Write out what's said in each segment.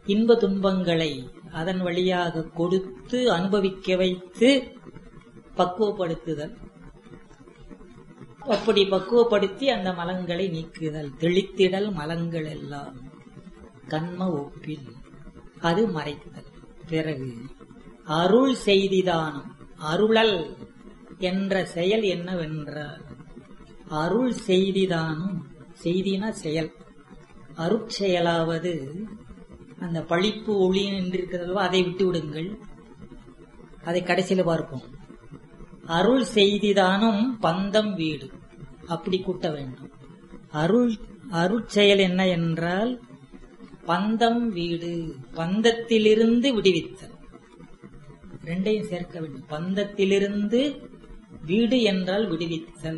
இன்ப துன்பங்களை அதன் வழியாக கொடுத்து அனுபவிக்க வைத்து பக்குவப்படுத்துதல் அப்படி பக்குவப்படுத்தி அந்த மலங்களை நீக்குதல் தெளித்திடல் மலங்கள் எல்லாம் கண்ம ஒப்பில் அது மறைத்தல் பிறகு அருள் செய்திதானம் அருளல் என்ற செயல் என்னவென்றால் அருள் செய்திதானும் செய்தினா செயல் அருட்செயலாவது அந்த பழிப்பு ஒளி என்றிருக்கிறதோ அதை விட்டு விடுங்கள் அதை கடைசியில் பார்ப்போம் அருள் செய்திதானும் பந்தம் வீடு அப்படி கூட்ட வேண்டும் அருள் அருட்செயல் என்ன என்றால் பந்தம் வீடு பந்தத்திலிருந்து விடுவித்தல் ரெண்டையும் சேர்க்க வேண்டும் பந்தத்திலிருந்து வீடு என்றால் விடுவித்தல்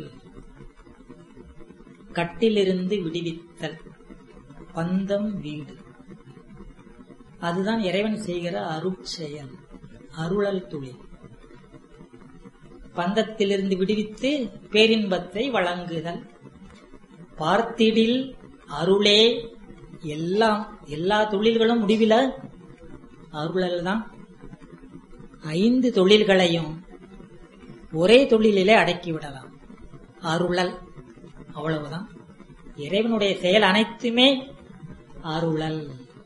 கட்டிலிருந்து விடுவித்தல் பந்தம் வீடு அதுதான் இறைவன் செய்கிற அருட்செயல் அருளல் தொழில் பந்தத்திலிருந்து விடுவித்து பேரின்பத்தை வழங்குதல் பார்த்திடில் அருளே எல்லாம் எல்லா தொழில்களும் முடிவில அருளல் தான் ஐந்து தொழில்களையும் ஒரே தொழிலிலே அடக்கிவிடலாம் அருளல் அவ்வளவுதான் இறைவனுடைய செயல் அனைத்துமே அருளல்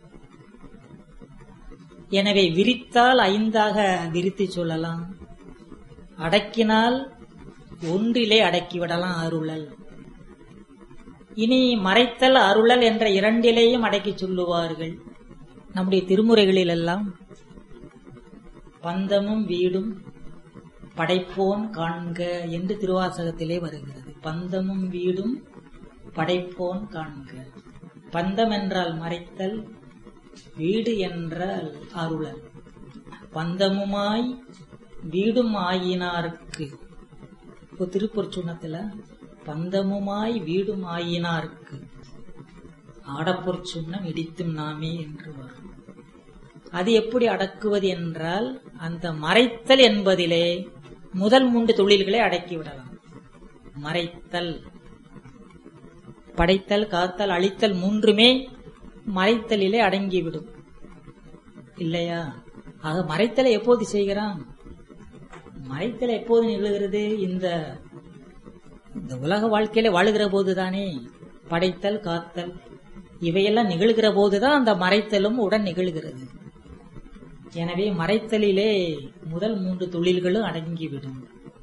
எனவே விரித்தால் ஐந்தாக விரித்து சொல்லலாம் அடக்கினால் ஒன்றிலே அடக்கிவிடலாம் அருளல் இனி மறைத்தல் அருளல் என்ற இரண்டிலேயும் அடக்கி சொல்லுவார்கள் நம்முடைய திருமுறைகளில் எல்லாம் பந்தமும் வீடும் படைப்போன் காண்க என்று திருவாசகத்திலே வருகிறது பந்தமும் வீடும் படைப்போன் காண்க பந்தம் என்றால் மறைத்தல் வீடு என்றால் அருளல் பந்தமுமாய் வீடும் ஆயினார்க்கு இப்போ திருப்பூர் சுண்ணத்துல பந்தமுமாய் வீடும் ஆயினார்க்கு ஆடப்பொற் சுண்ணம் இடித்தும் நாமே என்று வரும் அது எப்படி அடக்குவது என்றால் அந்த மறைத்தல் என்பதிலே முதல் மூன்று தொழில்களை அடக்கிவிடலாம் மறைத்தல் படைத்தல் காத்தல் அழித்தல் மூன்றுமே மறைத்தலிலே அடங்கிவிடும் இல்லையா ஆக மறைத்தலை எப்போது செய்கிறான் மறைத்தல் எப்போது நிகழ்கிறது இந்த இந்த உலக வாழ்க்கையில வாழுகிற போதுதானே படைத்தல் காத்தல் இவையெல்லாம் நிகழ்கிற போதுதான் அந்த மறைத்தலும் உடன் நிகழ்கிறது எனவே மறைத்தலிலே முதல் மூன்று தொழில்களும் அடங்கிவிடும்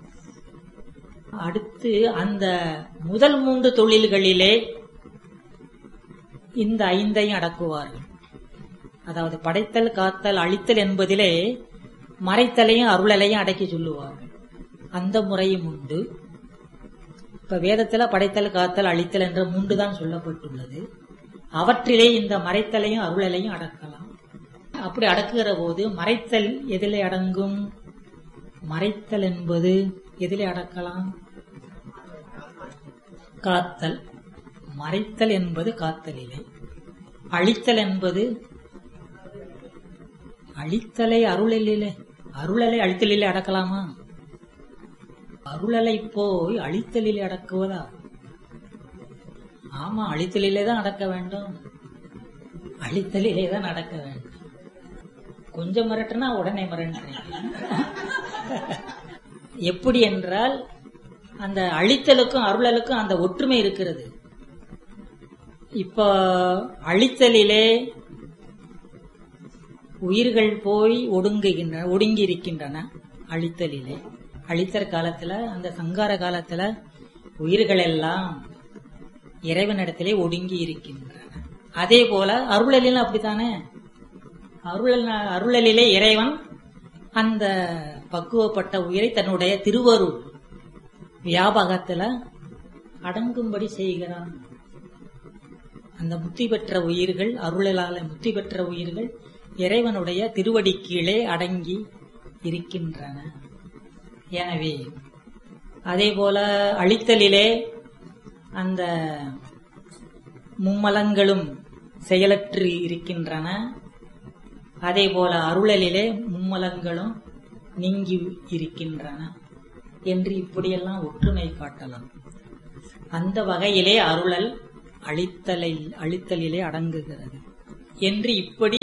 அடுத்து அந்த முதல் மூன்று தொழில்களிலே இந்த ஐந்தையும் அடக்குவார்கள் அதாவது படைத்தல் காத்தல் அழித்தல் என்பதிலே மறைத்தலையும் அருளலையும் அடக்கி சொல்லுவார்கள் அந்த முறையும் உண்டு இப்ப வேதத்துல படைத்தல் காத்தல் அழித்தல் என்ற மூன்று தான் சொல்லப்பட்டுள்ளது அவற்றிலே இந்த மறைத்தலையும் அருளலையும் அடக்கலாம் அப்படி அடக்குகிற போது மறைத்தல் எதிலே அடங்கும் மறைத்தல் என்பது எதிலே அடக்கலாம் காத்தல் மறைத்தல் என்பது காத்தலிலே அழித்தல் என்பது அழித்தலை அருளிலே அருளலை அழித்தலிலே அடக்கலாமா அருளலை போய் அழித்தலிலே அடக்குவதா ஆமா அழித்தலிலே தான் அடக்க வேண்டும் அழித்தலிலே தான் அடக்க வேண்டும் கொஞ்சம் மிரட்டுனா உடனே மிரட்டுறீங்க எப்படி என்றால் அந்த அழித்தலுக்கும் அருளலுக்கும் அந்த ஒற்றுமை இருக்கிறது இப்போ அழித்தலிலே உயிர்கள் போய் ஒடுங்குகின்றன ஒடுங்கி இருக்கின்றன அழித்தலிலே அழித்தற் காலத்துல அந்த சங்கார காலத்துல உயிர்கள் எல்லாம் இறைவனிடத்திலே ஒடுங்கி இருக்கின்றன அதே போல அருளலிலும் அப்படித்தானே அருளல் அருளலிலே இறைவன் அந்த பக்குவப்பட்ட உயிரை தன்னுடைய திருவருள் வியாபகத்துல அடங்கும்படி செய்கிறான் அந்த முத்தி பெற்ற உயிர்கள் அருளலால முத்தி பெற்ற உயிர்கள் இறைவனுடைய திருவடி கீழே அடங்கி இருக்கின்றன எனவே அதே போல அழித்தலிலே அந்த மும்மலங்களும் செயலற்று இருக்கின்றன அதே போல அருளலிலே மும்மலங்களும் நீங்கி இருக்கின்றன என்று இப்படியெல்லாம் ஒற்றுமை காட்டலாம் அந்த வகையிலே அருளல் அழித்தலில் அழித்தலிலே அடங்குகிறது என்று இப்படி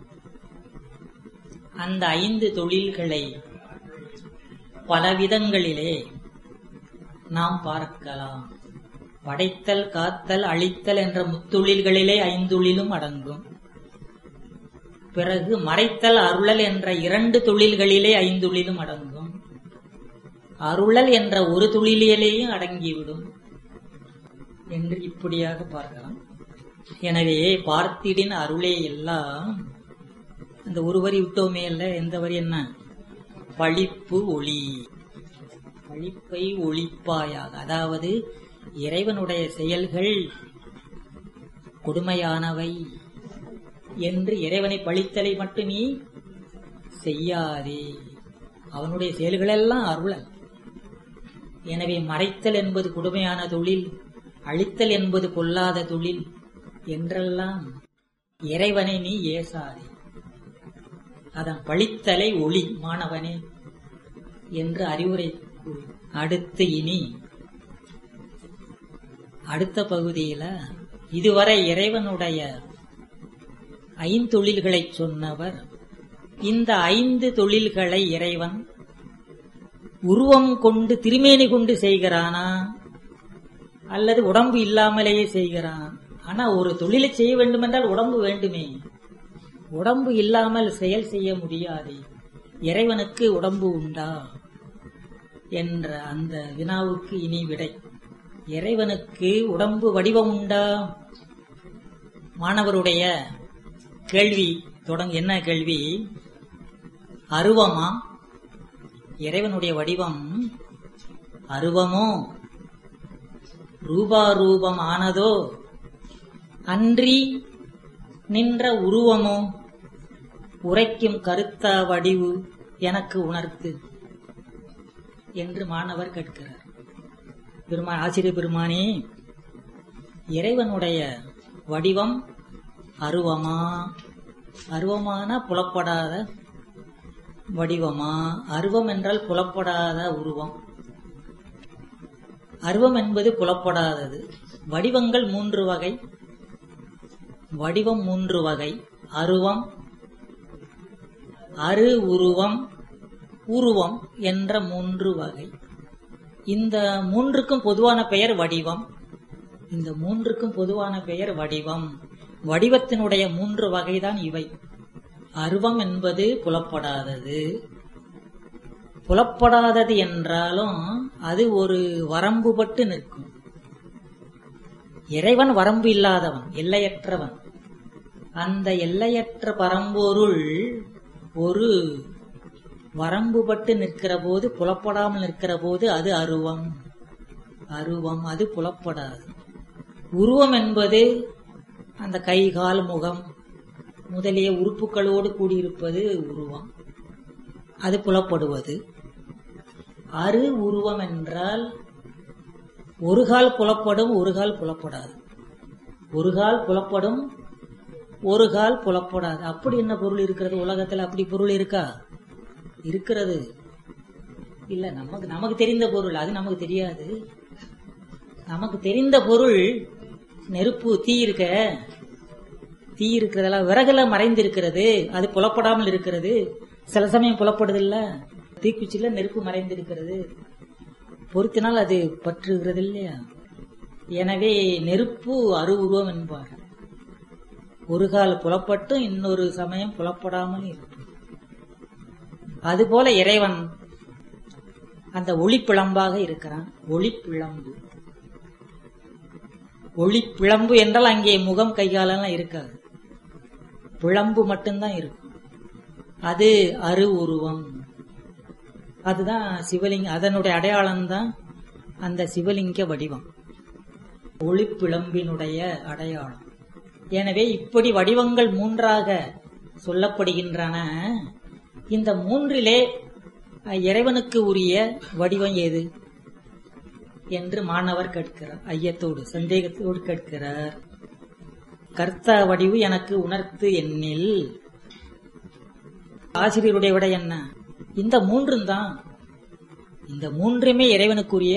அந்த ஐந்து தொழில்களை பலவிதங்களிலே நாம் பார்க்கலாம் படைத்தல் காத்தல் அழித்தல் என்ற முத்தொழில்களிலே ஐந்தொழிலும் அடங்கும் பிறகு மறைத்தல் அருளல் என்ற இரண்டு தொழில்களிலே ஐந்தொழிலும் அடங்கும் அருளல் என்ற ஒரு தொழிலிலேயும் அடங்கிவிடும் என்று இப்படியாக பார்க்கலாம் எனவே பார்த்திடின் அருளே எல்லாம் அந்த ஒரு வரி விட்டோமே அல்ல எந்த வரி என்ன பழிப்பு ஒளி பழிப்பை ஒளிப்பாயாக அதாவது இறைவனுடைய செயல்கள் கொடுமையானவை என்று இறைவனை பழித்தலை மட்டும் நீ செய்யாதே அவனுடைய செயல்களெல்லாம் அருளல் எனவே மறைத்தல் என்பது கொடுமையான தொழில் அழித்தல் என்பது கொல்லாத தொழில் என்றெல்லாம் இறைவனை நீ ஏசாதே அதன் பழித்தலை ஒளி மாணவனே என்று அறிவுரை கூறி அடுத்து இனி அடுத்த பகுதியில இதுவரை இறைவனுடைய ஐந்தொழில்களை சொன்னவர் இந்த ஐந்து தொழில்களை இறைவன் உருவம் கொண்டு திருமேனி கொண்டு செய்கிறானா அல்லது உடம்பு இல்லாமலேயே செய்கிறான் ஆனா ஒரு தொழிலை செய்ய வேண்டுமென்றால் உடம்பு வேண்டுமே உடம்பு இல்லாமல் செயல் செய்ய முடியாது இறைவனுக்கு உடம்பு உண்டா என்ற அந்த வினாவுக்கு இனி விடை இறைவனுக்கு உடம்பு வடிவம் உண்டா மாணவருடைய கேள்வி தொடங்க என்ன கேள்வி அருவமா இறைவனுடைய வடிவம் அருவமோ ரூபாரூபம் ஆனதோ அன்றி நின்ற உருவமோ உரைக்கும் கருத்த வடிவு எனக்கு உணர்த்து என்று மாணவர் கேட்கிறார் பெருமான் ஆசிரியர் பெருமானே இறைவனுடைய வடிவம் அருவமா அருவமான புலப்படாத வடிவமா அருவம் என்றால் புலப்படாத உருவம் அருவம் என்பது புலப்படாதது வடிவங்கள் மூன்று வகை வடிவம் மூன்று வகை அருவம் அரு உருவம் உருவம் என்ற மூன்று வகை இந்த மூன்றுக்கும் பொதுவான பெயர் வடிவம் இந்த மூன்றுக்கும் பொதுவான பெயர் வடிவம் வடிவத்தினுடைய மூன்று வகைதான் இவை அருவம் என்பது புலப்படாதது புலப்படாதது என்றாலும் அது ஒரு வரம்புபட்டு நிற்கும் இறைவன் வரம்பு இல்லாதவன் எல்லையற்றவன் அந்த எல்லையற்ற பரம்பொருள் ஒரு வரம்புபட்டு நிற்கிற போது புலப்படாமல் நிற்கிற போது அது அருவம் அருவம் அது புலப்படாது உருவம் என்பது அந்த கை கால் முகம் முதலிய உறுப்புகளோடு கூடியிருப்பது உருவம் அது புலப்படுவது அரு உருவம் என்றால் ஒரு கால் புலப்படும் ஒரு கால் புலப்படாது ஒரு கால் புலப்படும் ஒரு கால் புலப்படாது அப்படி என்ன பொருள் இருக்கிறது உலகத்துல அப்படி பொருள் இருக்கா இருக்கிறது இல்ல நமக்கு நமக்கு தெரிந்த பொருள் அது நமக்கு தெரியாது நமக்கு தெரிந்த பொருள் நெருப்பு தீ இருக்க தீ இருக்கிறதெல்லாம் விறகுல மறைந்து இருக்கிறது அது புலப்படாமல் இருக்கிறது சில சமயம் புலப்படுது இல்ல தீக்குச்சியில நெருப்பு மறைந்து இருக்கிறது பொருத்தினால் அது பற்றுகிறது இல்லையா எனவே நெருப்பு அருவுருவம் என்பார் ஒரு கால் புலப்பட்டும் இன்னொரு சமயம் புலப்படாமல் இருக்கும் அதுபோல இறைவன் அந்த ஒளிப்பிழம்பாக இருக்கிறான் ஒளிப்பிழம்பு ஒளிப்பிழம்பு என்றால் அங்கே முகம் கைகாலெல்லாம் இருக்காது பிழம்பு மட்டும்தான் இருக்கும் அது அரு உருவம் அதுதான் சிவலிங்க அதனுடைய அடையாளம் தான் அந்த சிவலிங்க வடிவம் ஒளிப்பிழம்பினுடைய அடையாளம் எனவே இப்படி வடிவங்கள் மூன்றாக சொல்லப்படுகின்றன இந்த மூன்றிலே இறைவனுக்கு உரிய வடிவம் ஏது என்று மாணவர் கேட்கிறார் ஐயத்தோடு சந்தேகத்தோடு கேட்கிறார் கர்த்தா வடிவு எனக்கு உணர்த்து எண்ணில் ஆசிரியருடைய விட என்ன இந்த மூன்றும் தான் இந்த மூன்றுமே இறைவனுக்குரிய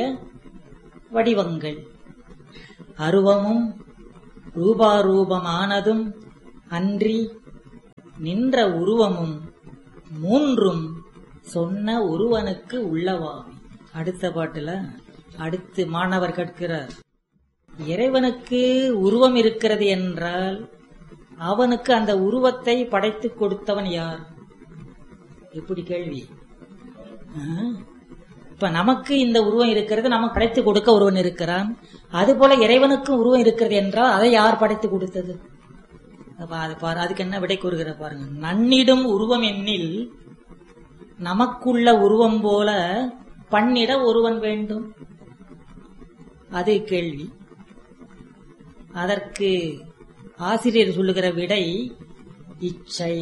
வடிவங்கள் அருவமும் ரூபாரூபமானதும் அன்றி நின்ற உருவமும் மூன்றும் சொன்ன ஒருவனுக்கு உள்ளவாமி அடுத்த பாட்டுல அடுத்து மாணவர் கேட்கிறார் இறைவனுக்கு உருவம் இருக்கிறது என்றால் அவனுக்கு அந்த உருவத்தை படைத்து கொடுத்தவன் யார் எப்படி கேள்வி ஆ? இப்ப நமக்கு இந்த உருவம் இருக்கிறது நமக்கு படைத்து கொடுக்க ஒருவன் இருக்கிறான் அதுபோல இறைவனுக்கும் உருவம் இருக்கிறது என்றால் அதை யார் படைத்து கொடுத்தது அப்ப அது பாரு அதுக்கு என்ன விடை கூறுகிற பாருங்க நன்னிடும் உருவம் எண்ணில் நமக்குள்ள உருவம் போல பண்ணிட ஒருவன் வேண்டும் அது கேள்வி அதற்கு ஆசிரியர் சொல்லுகிற விடை இச்சை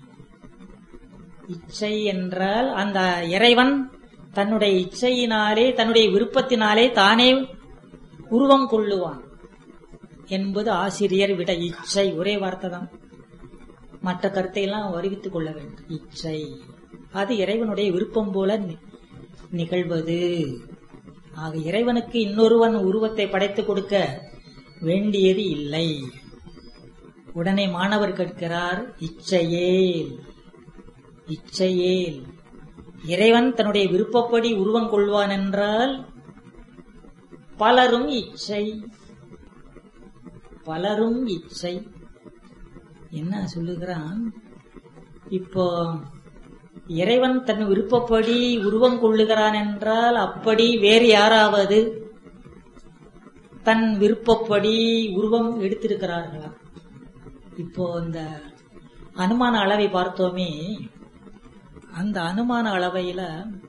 இச்சை என்றால் அந்த இறைவன் தன்னுடைய இச்சையினாலே தன்னுடைய விருப்பத்தினாலே தானே உருவம் கொள்ளுவான் என்பது ஆசிரியர் விட இச்சை ஒரே வார்த்தை தான் மற்ற கருத்தை எல்லாம் அறிவித்துக் கொள்ள வேண்டும் இச்சை அது இறைவனுடைய விருப்பம் போல நி- நிகழ்வது ஆக இறைவனுக்கு இன்னொருவன் உருவத்தை படைத்துக் கொடுக்க வேண்டியது இல்லை உடனே மாணவர் கேட்கிறார் இச்சையேல் இச்சையேல் இறைவன் தன்னுடைய விருப்பப்படி உருவம் கொள்வான் என்றால் பலரும் இச்சை பலரும் இச்சை என்ன சொல்லுகிறான் இப்போ இறைவன் தன் விருப்பப்படி உருவம் கொள்ளுகிறான் என்றால் அப்படி வேறு யாராவது தன் விருப்பப்படி உருவம் எடுத்திருக்கிறார்களா இப்போ இந்த அனுமான அளவை பார்த்தோமே அந்த அனுமான அளவையில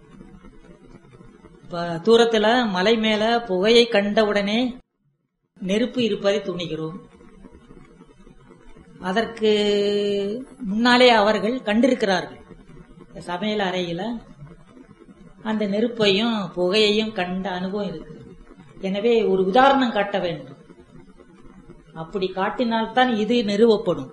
இப்ப தூரத்துல மலை மேல புகையை கண்டவுடனே நெருப்பு இருப்பதை துணிகிறோம் அதற்கு முன்னாலே அவர்கள் கண்டிருக்கிறார்கள் சமையல் அறையில அந்த நெருப்பையும் புகையையும் கண்ட அனுபவம் இருக்கு எனவே ஒரு உதாரணம் காட்ட வேண்டும் அப்படி காட்டினால்தான் இது நிறுவப்படும்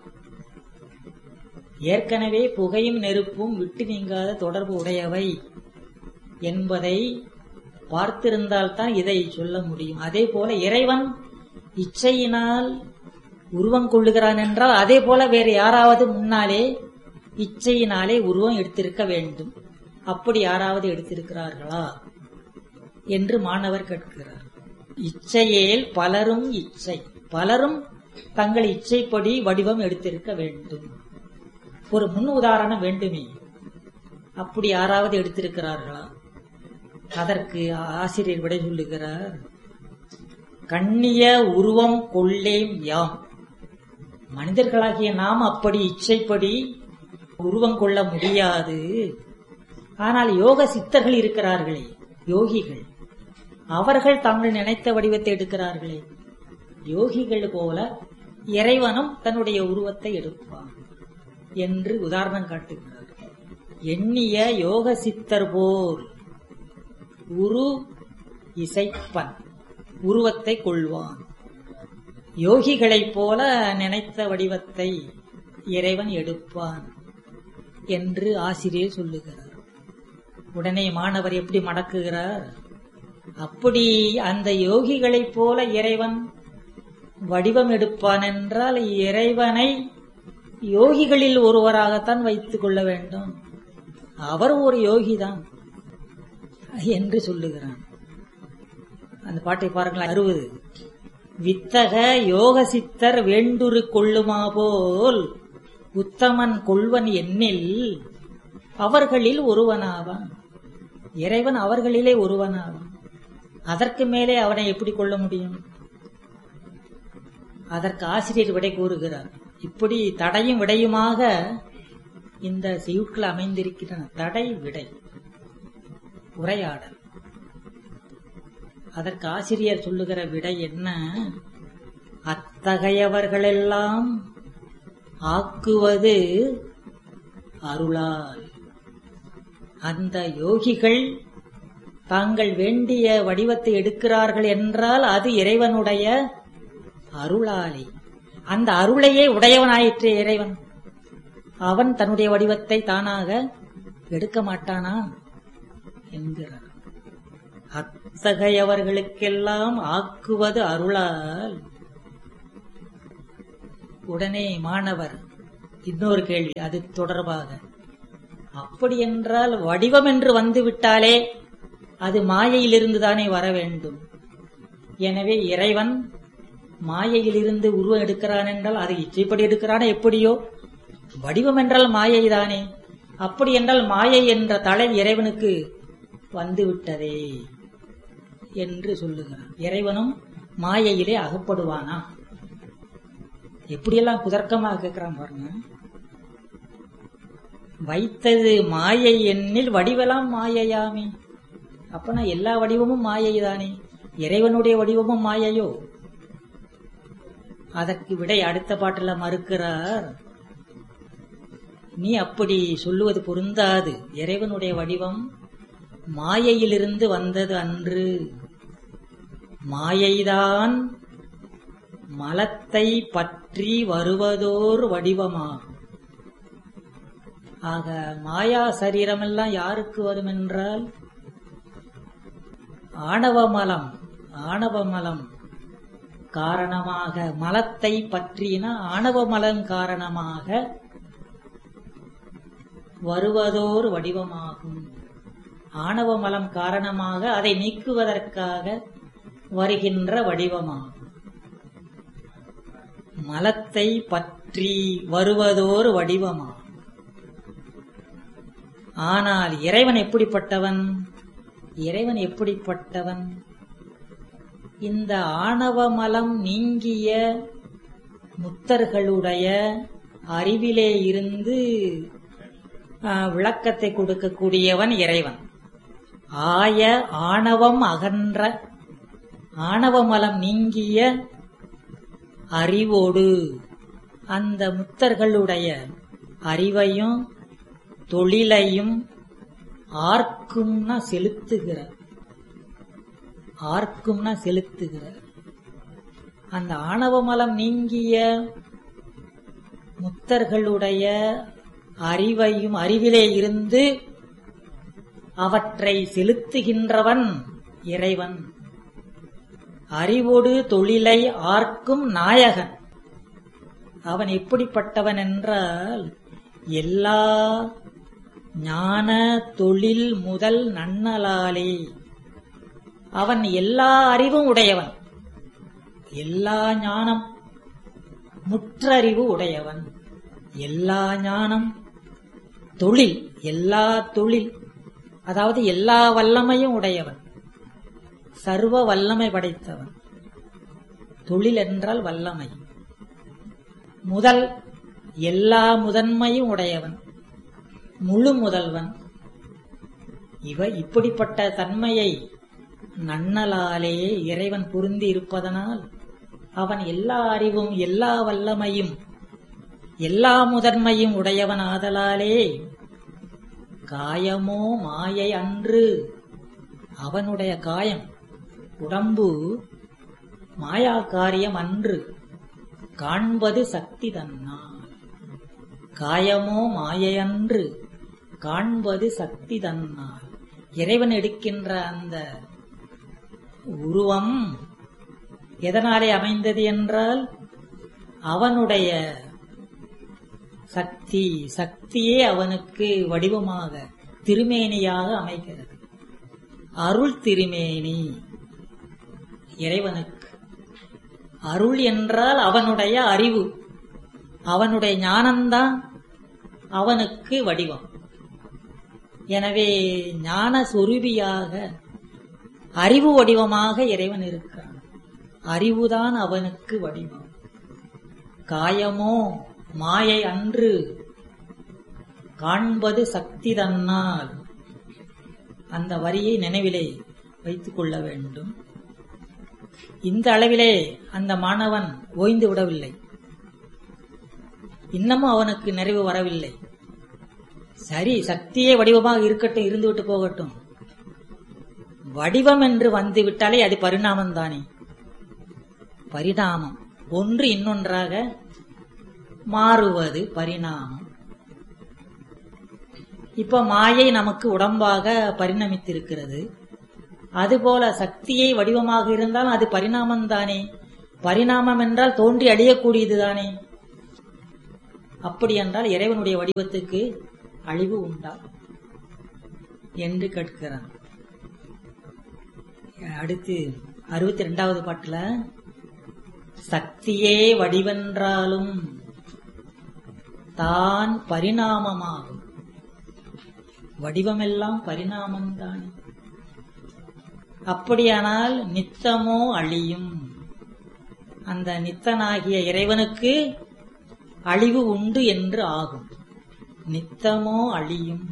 ஏற்கனவே புகையும் நெருப்பும் விட்டு நீங்காத தொடர்பு உடையவை என்பதை பார்த்திருந்தால்தான் இதை சொல்ல முடியும் அதே போல இறைவன் இச்சையினால் உருவம் கொள்ளுகிறான் என்றால் அதே போல வேறு யாராவது முன்னாலே இச்சையினாலே உருவம் எடுத்திருக்க வேண்டும் அப்படி யாராவது எடுத்திருக்கிறார்களா என்று மாணவர் கேட்கிறார் இச்சையேல் பலரும் இச்சை பலரும் தங்கள் இச்சைப்படி வடிவம் எடுத்திருக்க வேண்டும் ஒரு முன் உதாரணம் வேண்டுமே அப்படி யாராவது எடுத்திருக்கிறார்களா அதற்கு ஆசிரியர் விடை சொல்லுகிறார் கண்ணிய உருவம் கொள்ளேம் யாம் மனிதர்களாகிய நாம் அப்படி இச்சைப்படி உருவம் கொள்ள முடியாது ஆனால் யோக சித்தர்கள் இருக்கிறார்களே யோகிகள் அவர்கள் தாங்கள் நினைத்த வடிவத்தை எடுக்கிறார்களே யோகிகள் போல இறைவனும் தன்னுடைய உருவத்தை எடுப்பான் என்று உதாரணம் காட்டுகிறார் எண்ணிய யோக சித்தர் போல் உரு இசைப்பன் உருவத்தை கொள்வான் யோகிகளைப் போல நினைத்த வடிவத்தை இறைவன் எடுப்பான் என்று ஆசிரியர் சொல்லுகிறார் உடனே மாணவர் எப்படி மடக்குகிறார் அப்படி அந்த யோகிகளைப் போல இறைவன் வடிவம் எடுப்பான் என்றால் இறைவனை யோகிகளில் ஒருவராகத்தான் வைத்துக் கொள்ள வேண்டும் அவர் ஒரு யோகிதான் என்று சொல்லுகிறான் அந்த பாட்டை பாருங்கள் அறுபது வித்தக யோக சித்தர் வேண்டுரு கொள்ளுமா போல் உத்தமன் கொள்வன் எண்ணில் அவர்களில் ஒருவனாவான் இறைவன் அவர்களிலே ஒருவனாவான் அதற்கு மேலே அவனை எப்படி கொள்ள முடியும் அதற்கு ஆசிரியர் விடை கூறுகிறார் இப்படி தடையும் விடையுமாக இந்த செய்யுட்கள் அமைந்திருக்கின்றன தடை விடை உரையாடல் அதற்கு ஆசிரியர் சொல்லுகிற விடை என்ன அத்தகையவர்களெல்லாம் ஆக்குவது அருளால் அந்த யோகிகள் தாங்கள் வேண்டிய வடிவத்தை எடுக்கிறார்கள் என்றால் அது இறைவனுடைய அருளாலே அந்த அருளையே உடையவனாயிற்றே இறைவன் அவன் தன்னுடைய வடிவத்தை தானாக எடுக்க மாட்டானா என்கிறார் அத்தகையவர்களுக்கெல்லாம் ஆக்குவது அருளால் உடனே மாணவர் இன்னொரு கேள்வி அது தொடர்பாக அப்படி என்றால் வடிவம் என்று வந்துவிட்டாலே அது மாயையிலிருந்து தானே வர வேண்டும் எனவே இறைவன் மாயையிலிருந்து உருவம் எடுக்கிறான் என்றால் அது இச்சைப்படி எடுக்கிறானே எப்படியோ வடிவம் என்றால் மாயை தானே அப்படி என்றால் மாயை என்ற தலை இறைவனுக்கு வந்துவிட்டதே என்று சொல்லுகிறான் இறைவனும் மாயையிலே அகப்படுவானா எப்படியெல்லாம் குதர்க்கமாக கேட்கிறான் பாருங்க வைத்தது மாயை எண்ணில் வடிவெல்லாம் மாயையாமே அப்பனா எல்லா வடிவமும் மாயை தானே இறைவனுடைய வடிவமும் மாயையோ அதற்கு விடை அடுத்த பாட்டுல மறுக்கிறார் நீ அப்படி சொல்லுவது பொருந்தாது இறைவனுடைய வடிவம் மாயையிலிருந்து வந்தது அன்று மாயைதான் மலத்தை பற்றி வருவதோர் வடிவமாகும் ஆக மாயா சரீரமெல்லாம் யாருக்கு வரும் என்றால் ஆணவமலம் ஆணவமலம் காரணமாக மலத்தை பற்றின ஆணவமலம் காரணமாக வருவதோர் வடிவமாகும் ஆணவமலம் காரணமாக அதை நீக்குவதற்காக வருகின்ற வடிவமாகும் மலத்தை பற்றி வருவதோர் வடிவமாகும் ஆனால் இறைவன் எப்படிப்பட்டவன் இறைவன் எப்படிப்பட்டவன் இந்த ஆணவமலம் நீங்கிய முத்தர்களுடைய அறிவிலே இருந்து விளக்கத்தை கொடுக்கக்கூடியவன் இறைவன் ஆய ஆணவம் அகன்ற ஆணவமலம் நீங்கிய அறிவோடு அந்த முத்தர்களுடைய அறிவையும் தொழிலையும் ஆர்க்கும்னா செலுத்துகிற ஆர்க்கும்னா செலுத்துகிற அந்த ஆணவமலம் நீங்கிய முத்தர்களுடைய அறிவையும் அறிவிலே இருந்து அவற்றை செலுத்துகின்றவன் இறைவன் அறிவோடு தொழிலை ஆர்க்கும் நாயகன் அவன் எப்படிப்பட்டவன் என்றால் எல்லா ஞான தொழில் முதல் நன்னலாலே அவன் எல்லா அறிவும் உடையவன் எல்லா ஞானம் முற்றறிவு உடையவன் எல்லா ஞானம் தொழில் எல்லா தொழில் அதாவது எல்லா வல்லமையும் உடையவன் சர்வ வல்லமை படைத்தவன் தொழில் என்றால் வல்லமை முதல் எல்லா முதன்மையும் உடையவன் முழு முதல்வன் இவ இப்படிப்பட்ட தன்மையை நன்னலாலே இறைவன் பொருந்தி இருப்பதனால் அவன் எல்லா அறிவும் எல்லா வல்லமையும் எல்லா முதன்மையும் உடையவன் ஆதலாலே காயமோ மாயை அன்று அவனுடைய காயம் உடம்பு மாயா காரியம் அன்று காண்பது சக்தி தன்னால் காயமோ மாயையன்று காண்பது சக்தி தன்னால் இறைவன் எடுக்கின்ற அந்த உருவம் எதனாலே அமைந்தது என்றால் அவனுடைய சக்தி சக்தியே அவனுக்கு வடிவமாக திருமேனியாக அமைகிறது அருள் திருமேனி இறைவனுக்கு அருள் என்றால் அவனுடைய அறிவு அவனுடைய ஞானம்தான் அவனுக்கு வடிவம் எனவே ஞான சொருபியாக அறிவு வடிவமாக இறைவன் இருக்கிறான் அறிவுதான் அவனுக்கு வடிவம் காயமோ மாயை அன்று காண்பது சக்தி தன்னால் அந்த வரியை நினைவிலே வைத்துக் கொள்ள வேண்டும் இந்த அளவிலே அந்த மாணவன் ஓய்ந்து விடவில்லை இன்னமும் அவனுக்கு நிறைவு வரவில்லை சரி சக்தியே வடிவமாக இருக்கட்டும் இருந்துவிட்டு போகட்டும் வடிவம் என்று வந்து விட்டாலே அது பரிணாமம் தானே பரிணாமம் ஒன்று இன்னொன்றாக மாறுவது பரிணாமம் இப்ப மாயை நமக்கு உடம்பாக பரிணமித்திருக்கிறது அதுபோல சக்தியை வடிவமாக இருந்தால் அது பரிணாமம் தானே பரிணாமம் என்றால் தோன்றி அழியக்கூடியது தானே அப்படி என்றால் இறைவனுடைய வடிவத்துக்கு அழிவு உண்டா என்று கேட்கிறான் அடுத்து அறுபத்தி ரெண்டாவது பாட்டுல சக்தியே வடிவென்றாலும் தான் பரிணாமமாகும் வடிவமெல்லாம் பரிணாமம்தான் அப்படியானால் நித்தமோ அழியும் அந்த நித்தனாகிய இறைவனுக்கு அழிவு உண்டு என்று ஆகும் நித்தமோ அழியும்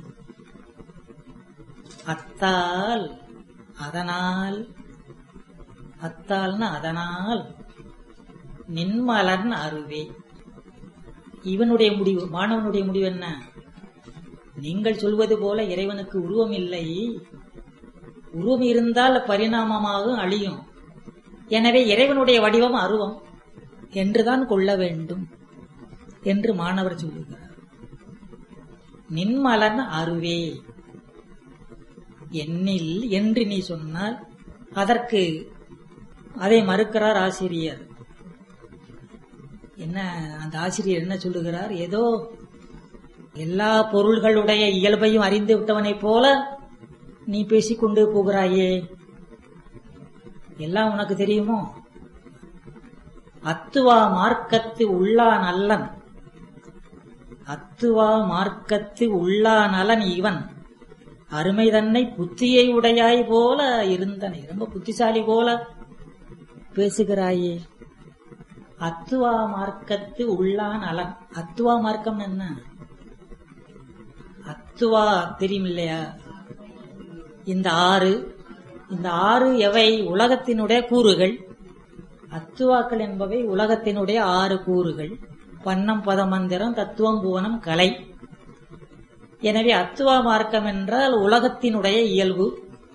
அத்தால் அதனால் அத்தால்னா அதனால் நின்மலன் அருவே இவனுடைய முடிவு மாணவனுடைய முடிவு என்ன நீங்கள் சொல்வது போல இறைவனுக்கு உருவம் இல்லை உருவம் இருந்தால் பரிணாமமாக அழியும் எனவே இறைவனுடைய வடிவம் அருவம் என்றுதான் கொள்ள வேண்டும் என்று மாணவர் சொல்லுகிறார் நின்மலன் அருவே என்னில் என்று நீ சொன்னால் அதற்கு அதை மறுக்கிறார் ஆசிரியர் என்ன அந்த ஆசிரியர் என்ன சொல்லுகிறார் ஏதோ எல்லா பொருள்களுடைய இயல்பையும் அறிந்து விட்டவனைப் போல நீ பேசிக்கொண்டு போகிறாயே எல்லாம் உனக்கு தெரியுமோ அத்துவா மார்க்கத்து உள்ளா நல்லன் அத்துவா மார்க்கத்து உள்ளா நலன் இவன் அருமை தன்னை புத்தியை உடையாய் போல இருந்தனை ரொம்ப புத்திசாலி போல பேசுகிறாயே அத்துவா மார்க்கத்து உள்ளா நலன் அத்துவா மார்க்கம் என்ன அத்துவா தெரியும் இல்லையா இந்த ஆறு இந்த ஆறு எவை உலகத்தினுடைய கூறுகள் அத்துவாக்கள் என்பவை உலகத்தினுடைய ஆறு கூறுகள் பன்னம் பதமந்திரம் தத்துவம் புவனம் கலை எனவே அத்துவா மார்க்கம் என்றால் உலகத்தினுடைய இயல்பு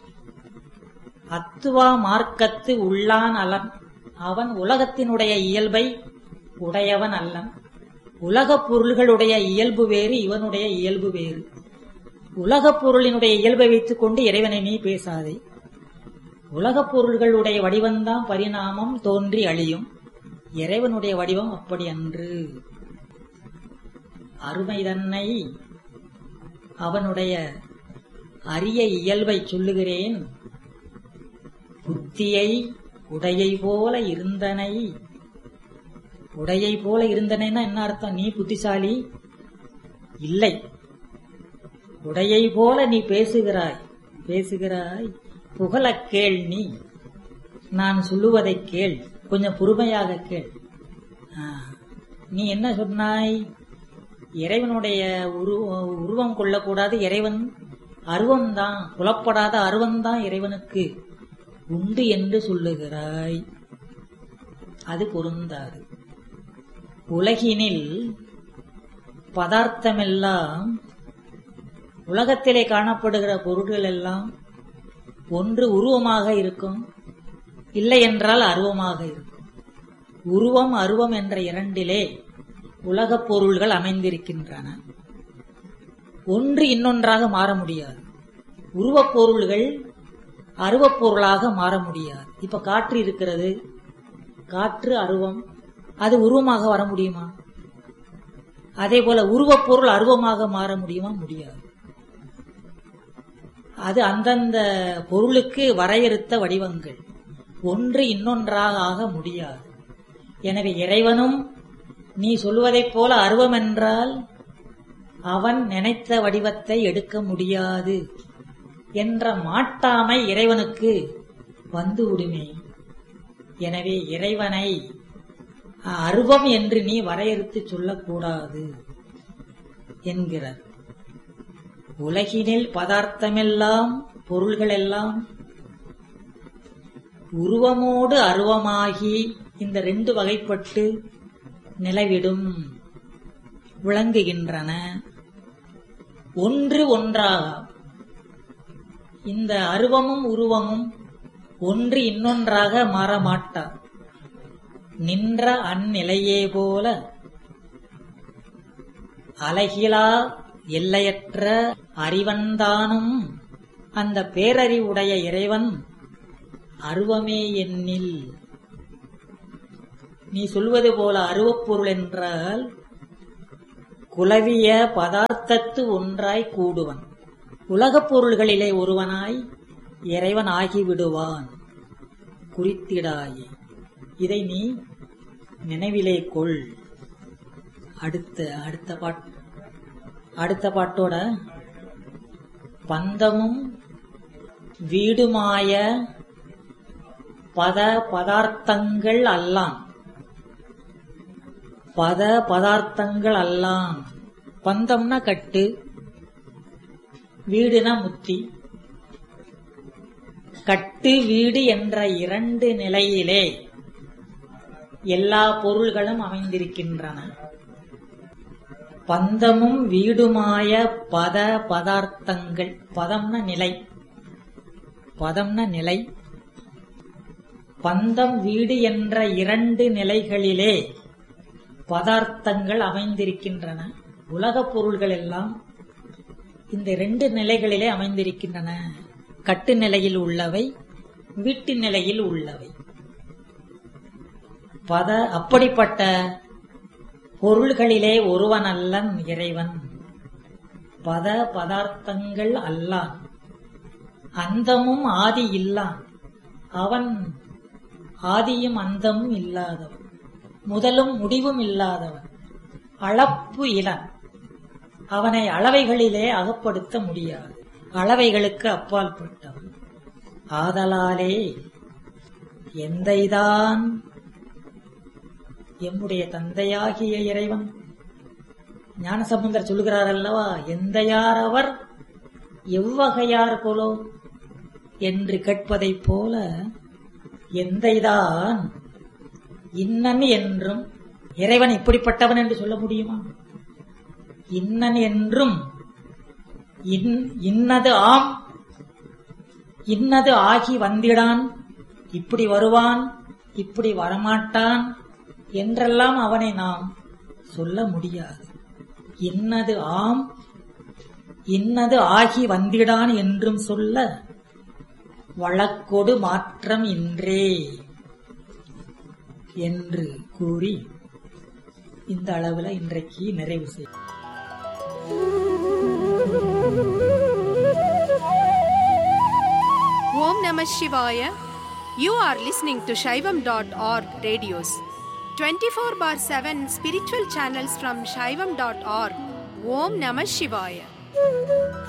அத்துவா மார்க்கத்து உள்ளான் அலன் அவன் உலகத்தினுடைய இயல்பை உடையவன் அல்லன் உலகப் பொருள்களுடைய இயல்பு வேறு இவனுடைய இயல்பு வேறு உலகப் பொருளினுடைய இயல்பை வைத்துக் கொண்டு இறைவனை நீ பேசாதே உலகப் பொருள்களுடைய வடிவம்தான் பரிணாமம் தோன்றி அழியும் இறைவனுடைய வடிவம் அப்படி அன்று அருமை தன்னை அவனுடைய அரிய இயல்பை சொல்லுகிறேன் புத்தியை உடையை போல இருந்தனை உடையை போல இருந்தனைன்னா என்ன அர்த்தம் நீ புத்திசாலி இல்லை உடையை போல நீ பேசுகிறாய் பேசுகிறாய் புகழக் கேள் நீ நான் சொல்லுவதை கேள் கொஞ்சம் பொறுமையாக கேள் ஆ, நீ என்ன சொன்னாய் இறைவனுடைய உருவ- உருவம் கொள்ளக்கூடாது இறைவன் அருவம்தான் புலப்படாத அருவம்தான் இறைவனுக்கு உண்டு என்று சொல்லுகிறாய் அது பொருந்தாது உலகினில் பதார்த்தமெல்லாம் உலகத்திலே காணப்படுகிற பொருட்கள் எல்லாம் ஒன்று உருவமாக இருக்கும் இல்லை என்றால் அருவமாக இருக்கும் உருவம் அருவம் என்ற இரண்டிலே உலகப் பொருள்கள் அமைந்திருக்கின்றன ஒன்று இன்னொன்றாக மாற முடியாது உருவப் பொருள்கள் அருவப் பொருளாக மாற முடியாது இப்ப காற்று இருக்கிறது காற்று அருவம் அது உருவமாக வர முடியுமா அதே போல உருவப் பொருள் அருவமாக மாற முடியுமா முடியாது அது அந்தந்த பொருளுக்கு வரையறுத்த வடிவங்கள் ஒன்று இன்னொன்றாக ஆக முடியாது எனவே இறைவனும் நீ சொல்வதைப் போல அருவம் என்றால் அவன் நினைத்த வடிவத்தை எடுக்க முடியாது என்ற மாட்டாமை இறைவனுக்கு வந்து விடுமே எனவே இறைவனை அருவம் என்று நீ வரையறுத்து சொல்லக்கூடாது என்கிறார் உலகினில் பதார்த்தமெல்லாம் பொருள்களெல்லாம் உருவமோடு அருவமாகி இந்த ரெண்டு வகைப்பட்டு நிலவிடும் விளங்குகின்றன ஒன்று ஒன்றாக இந்த அருவமும் உருவமும் ஒன்று இன்னொன்றாக மாறமாட்டா நின்ற அந்நிலையே போல அலகிலா எல்லையற்ற அறிவன்தானும் அந்த பேரறிவுடைய இறைவன் அருவமே எண்ணில் நீ சொல்வது போல அருவப்பொருள் என்றால் குலவிய பதார்த்தத்து ஒன்றாய் கூடுவன் உலகப் பொருள்களிலே ஒருவனாய் இறைவன் ஆகிவிடுவான் குறித்திடாயே இதை நீ நினைவிலே கொள் அடுத்த அடுத்த பாட் அடுத்த பாட்டோட பந்தமும் வீடுமாய பத பதார்த்தங்கள் அல்லாம் பத பதார்த்தங்கள் அல்லாம் பந்தம்னா கட்டு வீடுனா முத்தி கட்டு வீடு என்ற இரண்டு நிலையிலே எல்லா பொருள்களும் அமைந்திருக்கின்றன பந்தமும் வீடுமாய பத பதார்த்தங்கள் பதம்ன நிலை பதம்ன நிலை பந்தம் வீடு என்ற இரண்டு நிலைகளிலே பதார்த்தங்கள் அமைந்திருக்கின்றன உலகப் பொருள்கள் எல்லாம் இந்த இரண்டு நிலைகளிலே அமைந்திருக்கின்றன கட்டு நிலையில் உள்ளவை வீட்டு நிலையில் உள்ளவை பத அப்படிப்பட்ட பொருள்களிலே ஒருவன் அல்லன் இறைவன் பத பதார்த்தங்கள் அல்லான் அந்தமும் ஆதி இல்லான் அவன் ஆதியும் அந்தமும் இல்லாதவன் முதலும் முடிவும் இல்லாதவன் அளப்பு இலன் அவனை அளவைகளிலே அகப்படுத்த முடியாது அளவைகளுக்கு அப்பாற்பட்டவன் ஆதலாலே எந்தைதான் எம்முடைய தந்தையாகிய இறைவன் ஞானசம்பந்தர் சொல்லுகிறார் அல்லவா எந்தையார் அவர் எவ்வகையார் கொலோ என்று கேட்பதைப் போல எந்தைதான் இன்னன் என்றும் இறைவன் இப்படிப்பட்டவன் என்று சொல்ல முடியுமா இன்னன் என்றும் இன்னது ஆம் இன்னது ஆகி வந்திடான் இப்படி வருவான் இப்படி வரமாட்டான் என்றெல்லாம் அவனை நாம் சொல்ல முடியாது இன்னது ஆம் இன்னது ஆகி வந்திடான் என்றும் சொல்ல வழக்கொடு மாற்றம் இன்றே என்று கூறி இந்த அளவில் இன்றைக்கு நிறைவு செய்யும் Om Namah Shivaya. You are listening to Shaivam.org radios. 24 bar 7 spiritual channels from Shaivam.org. Om Namah Shivaya.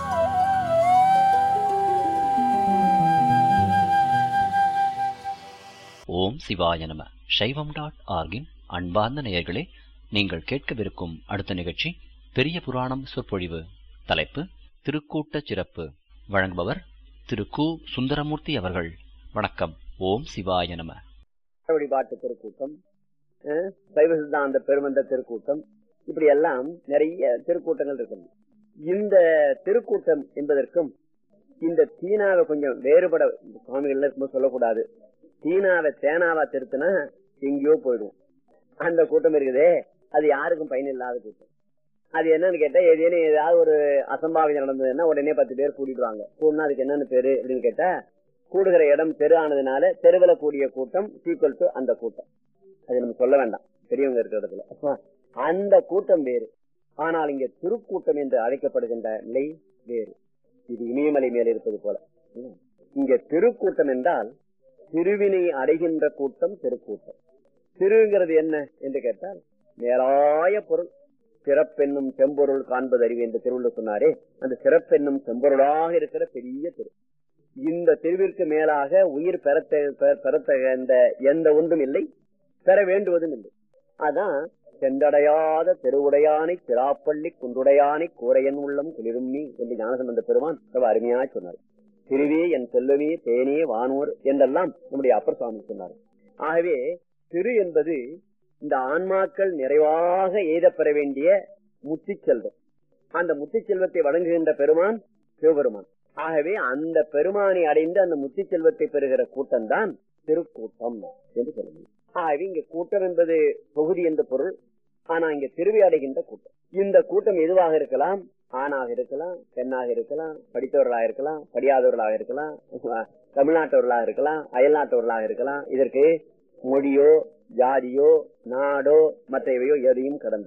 ஓம் சிவாய நம சைவம் டாட் ஆர்கின் அன்பார்ந்த நேயர்களே நீங்கள் கேட்கவிருக்கும் அடுத்த நிகழ்ச்சி பெரிய புராணம் சொற்பொழிவு தலைப்பு திருக்கூட்ட சிறப்பு வழங்குபவர் திரு கு சுந்தரமூர்த்தி அவர்கள் வணக்கம் ஓம் சிவாய நம வழிபாட்டு திருக்கூட்டம் அஹ், சைவ சித்தாந்த பெருமந்த திருக்கூட்டம் இப்படி எல்லாம் நிறைய திருக்கூட்டங்கள் இருக்குது இந்த திருக்கூட்டம் என்பதற்கும் இந்த தீனாவை கொஞ்சம் வேறுபட சுவாமிகள் இருக்கும்போது சொல்லக்கூடாது தீனாவை தேனாவா திருத்தினா எங்கேயோ போயிடும் அந்த கூட்டம் இருக்குதே அது யாருக்கும் பயனில்லாத கூட்டம் அது என்னன்னு கேட்டா ஏதேனும் ஏதாவது ஒரு அசம்பாவிதம் நடந்ததுன்னா உடனே பத்து பேர் கூட்டிடுவாங்க கூடனா அதுக்கு என்னன்னு பேரு அப்படின்னு கேட்டா கூடுகிற இடம் தெரு ஆனதுனால தெருவில் கூடிய கூட்டம் சீக்குவல் டு அந்த கூட்டம் அது நம்ம சொல்ல வேண்டாம் பெரியவங்க இருக்கிற இடத்துல அப்ப அந்த கூட்டம் வேறு ஆனால் இங்க திருக்கூட்டம் என்று அழைக்கப்படுகின்ற நிலை வேறு இது இமயமலை மேல இருப்பது போல ம். இங்க திருக்கூட்டம் என்றால் திருவினை அடைகின்ற கூட்டம் திருக்கூட்டம் திருங்கிறது என்ன என்று கேட்டால் நேராய பொருள் சிறப்பென்னும் செம்பொருள் காண்பது அறிவு என்று திருவுள்ள சொன்னாரே அந்த சிறப்பென்னும் செம்பொருளாக இருக்கிற பெரிய திரு இந்த திருவிற்கு மேலாக உயிர் பெறத்த பெ- பெறத்தகுந்த எந்த ஒன்றும் இல்லை பெற வேண்டுவதும் இல்லை அதான் சென்றடையாத தெருவுடையானை திராப்பள்ளி குன்றுடையானை கூரையன் உள்ளம் குளிரும் நீ என்று ஞானசம்பந்த பெருமான் ரொம்ப அருமையா சொன்னார் திருவே என் செல்வமே தேனே வானோர் என்றெல்லாம் நம்முடைய அப்பர் சுவாமி சொன்னார் ஆகவே திரு என்பது இந்த ஆன்மாக்கள் நிறைவாக எய்தப்பெற வேண்டிய முத்தி செல்வம் அந்த முத்தி செல்வத்தை வழங்குகின்ற பெருமான் சிவபெருமான் ஆகவே அந்த பெருமானை அடைந்து அந்த முத்தி செல்வத்தை பெறுகிற கூட்டம் தான் திருக்கூட்டம் என்று சொல்ல முடியும் ஆகவே இங்க கூட்டம் என்பது தொகுதி என்ற பொருள் ஆனா இங்க திருவி அடைகின்ற கூட்டம் இந்த கூட்டம் எதுவாக இருக்கலாம் ஆணாக இருக்கலாம் பெண்ணாக இருக்கலாம் படித்தவர்களாக இருக்கலாம் படியாதவர்களாக இருக்கலாம் தமிழ்நாட்டவர்களாக இருக்கலாம் அயல்நாட்டவர்களாக இருக்கலாம் இதற்கு மொழியோ ஜாதியோ நாடோ மற்றவையோ எதையும் கடந்தது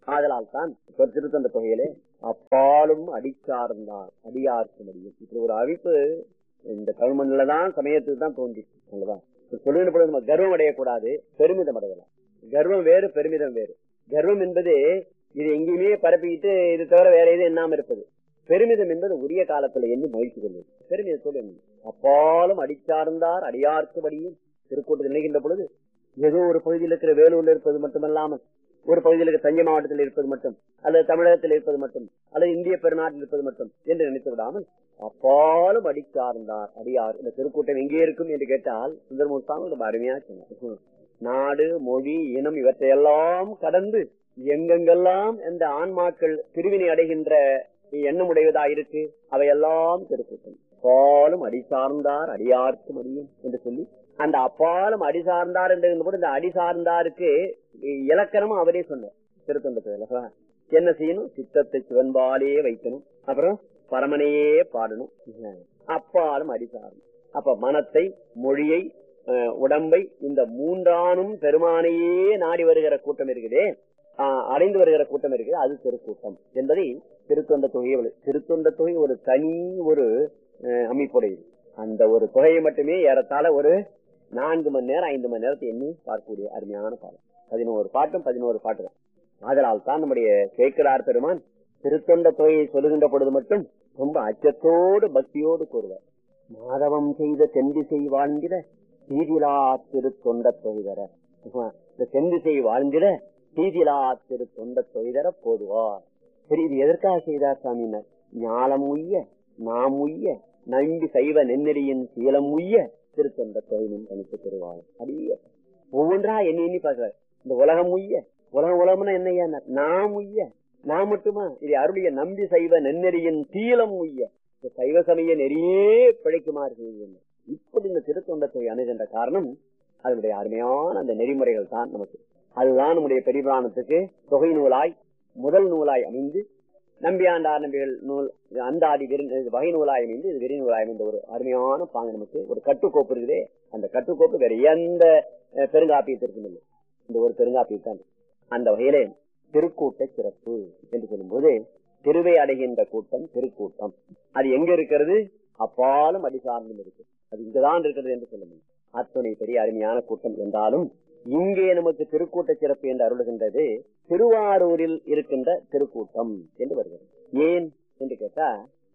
ஆதலால் தான் இப்ப திருத்தந்த தொகையிலே அப்பாலும் அடிச்சார்ந்தார் அடியார்க்கு முடியும் இப்படி ஒரு அழிப்பு இந்த கவர்மெண்ட்ல தான் சமயத்துக்கு தான் தோன்றிச்சு அவ்வளவுதான் சொல்லுகிற நம்ம கர்வம் அடையக்கூடாது பெருமிதம் அடையலாம் கர்வம் வேறு பெருமிதம் வேறு கர்வம் என்பது இது எங்கேயுமே பரப்பிக்கிட்டு இது தவிர வேற எதுவும் எண்ணாம இருப்பது பெருமிதம் என்பது உரிய காலத்துல எண்ணி மகிழ்ச்சி கொள்வது பெருமிதத்தோடு எண்ணி அப்பாலும் அடிச்சார்ந்தார் அடியார்க்கு படியும் திருக்கூட்டத்தில் நினைக்கின்ற பொழுது ஏதோ ஒரு பகுதியில் இருக்கிற வேலூர்ல இருப்பது மட்டுமல்லாமல் ஒரு பகுதியில் இருக்கிற தஞ்சை மாவட்டத்தில் இருப்பது மட்டும் அல்லது தமிழகத்தில் இருப்பது மட்டும் அல்லது இந்திய பெருநாட்டில் இருப்பது மட்டும் என்று நினைத்து விடாமல் அப்பாலும் அடிச்சார்ந்தார் அடியார் இந்த திருக்கூட்டம் எங்கே இருக்கும் என்று கேட்டால் சுந்தரமூர்த்தி சாமி ரொம்ப அருமையா சொன்னார் நாடு மொழி இனம் இவற்றையெல்லாம் கடந்து எங்கெங்கெல்லாம் இந்த ஆன்மாக்கள் பிரிவினை அடைகின்ற எண்ணமுடையதா இருக்கு அவையெல்லாம் திருக்கூட்டம் அப்பாலும் அடி சார்ந்தார் அடியார்க்கு முடியும் என்று சொல்லி அந்த அப்பாலும் அடி சார்ந்தார் என்று போது இந்த அடி சார்ந்தாருக்கு இலக்கணமும் அவரே சொன்னார் திருத்தந்தத்துல என்ன செய்யணும் சித்தத்தை சிவன்பாலே வைக்கணும் அப்புறம் பரமனையே பாடணும் அப்பாலும் அடி சார்ந்து அப்ப மனத்தை மொழியை உடம்பை இந்த மூன்றானும் பெருமானையே நாடி வருகிற கூட்டம் இருக்குதே அடைந்து வருகிற கூட்டம் இருக்குது அது திருக்கூட்டம் என்பதை திருத்தொண்ட தொகை திருத்தொண்ட தொகை ஒரு தனி ஒரு அமைப்புடையது அந்த ஒரு தொகையை மட்டுமே ஏறத்தாழ ஒரு நான்கு மணி நேரம் ஐந்து மணி நேரத்தை எண்ணி பார்க்கக்கூடிய அருமையான பாடம் பதினோரு பாட்டும் பதினோரு பாட்டுகள் அதனால் தான் நம்முடைய சேக்கடார் பெருமான் திருத்தொண்ட தொகையை சொல்லுகின்ற பொழுது மட்டும் ரொம்ப அச்சத்தோடு பக்தியோடு கூறுவார் மாதவம் செய்த தென்திசை வாழ்ந்திட தீதிலா திருத்தொண்ட தொகை தர இந்த தென்திசை வாழ்ந்திட தீதிலா திருத்தொண்ட தொகை தர போதுவார் சரி இது எதற்காக செய்தார் சாமியினர் ஞாலம் உய்ய நாம் உய்ய நம்பி சைவ நென்னெறியின் சீலம் உய்ய திருத்தொண்ட தொழிலும் தனித்து பெறுவார் அப்படியே ஒவ்வொன்றா எண்ணி எண்ணி பார்க்கிறார் இந்த உலகம் உய்ய உலகம் உலகம்னா என்னையா நாம் உய்ய நான் மட்டுமா இது அருளிய நம்பி சைவ நென்னெறியின் சீலம் உய்ய இந்த சைவ சமய நெறியே பிழைக்குமாறு செய்வது இப்படி இந்த திருத்தொண்டத்தை அணுகின்ற காரணம் அதனுடைய அருமையான அந்த நெறிமுறைகள் தான் நமக்கு அதுதான் நம்முடைய பெரியபிராணத்துக்கு தொகை நூலாய் முதல் நூலாய் அமைந்து நம்பியாண்டார் நம்பிகள் நூல் அந்தாதி வகை நூலாய் அமைந்து இது வெறி நூலாய் அமைந்த ஒரு அருமையான பாங்க நமக்கு ஒரு கட்டுக்கோப்பு இருக்குதே அந்த கட்டுக்கோப்பு வேற எந்த பெருங்காப்பியத்திற்கும் இல்லை இந்த ஒரு பெருங்காப்பியத்தான் அந்த வகையிலே திருக்கூட்ட சிறப்பு என்று சொல்லும்போது திருவை அடைகின்ற கூட்டம் திருக்கூட்டம் அது எங்க இருக்கிறது அப்பாலும் அடி சார்ந்தும் இருக்கு அது இங்குதான் இருக்கிறது என்று சொல்ல முடியும் அத்துணை பெரிய அருமையான கூட்டம் என்றாலும் இங்கே நமக்கு திருக்கூட்ட சிறப்பு என்று அருளுகின்றது திருவாரூரில் இருக்கின்ற திருக்கூட்டம் என்று வருகிறது ஏன் என்று கேட்டா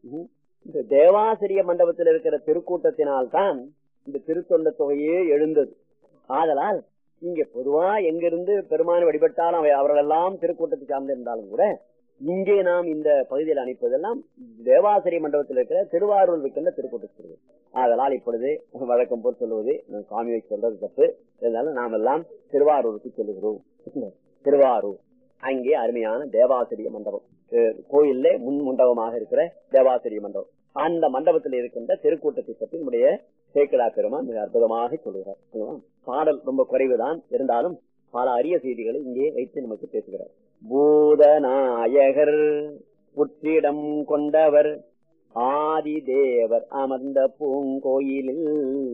இந்த தேவாசிரிய மண்டபத்தில் இருக்கிற திருக்கூட்டத்தினால் தான் இந்த திருத்தொண்ட தொகையே எழுந்தது ஆதலால் இங்க பொதுவா எங்கிருந்து பெருமான வழிபட்டாலும் அவை அவர்களெல்லாம் திருக்கூட்டத்தை சார்ந்திருந்தாலும் கூட இங்கே நாம் இந்த பகுதியில் அனுப்பதெல்லாம் தேவாசிரிய மண்டபத்தில் இருக்கிற திருவாரூர் இருக்கின்ற திருக்கூட்டத்தில் அதனால் இப்பொழுது வழக்கம் போல் சொல்லுவது சுவாமியை சொல்றது தப்பு இருந்தாலும் நாம் எல்லாம் திருவாரூருக்கு செல்லுகிறோம் திருவாரூர் அங்கே அருமையான தேவாசிரிய மண்டபம் கோயில்ல முன் மண்டபமாக இருக்கிற தேவாசிரிய மண்டபம் அந்த மண்டபத்தில் இருக்கின்ற திருக்கூட்டத்தை பற்றி நம்முடைய சேக்கடா பெருமான் மிக அற்புதமாக சொல்லுகிறார் பாடல் ரொம்ப குறைவுதான் இருந்தாலும் பல அரிய செய்திகளை இங்கே வைத்து நமக்கு பேசுகிறார் பூதநாயகர் புற்றிடம் கொண்டவர் ஆதி தேவர் அமர்ந்த பூங்கோயிலில்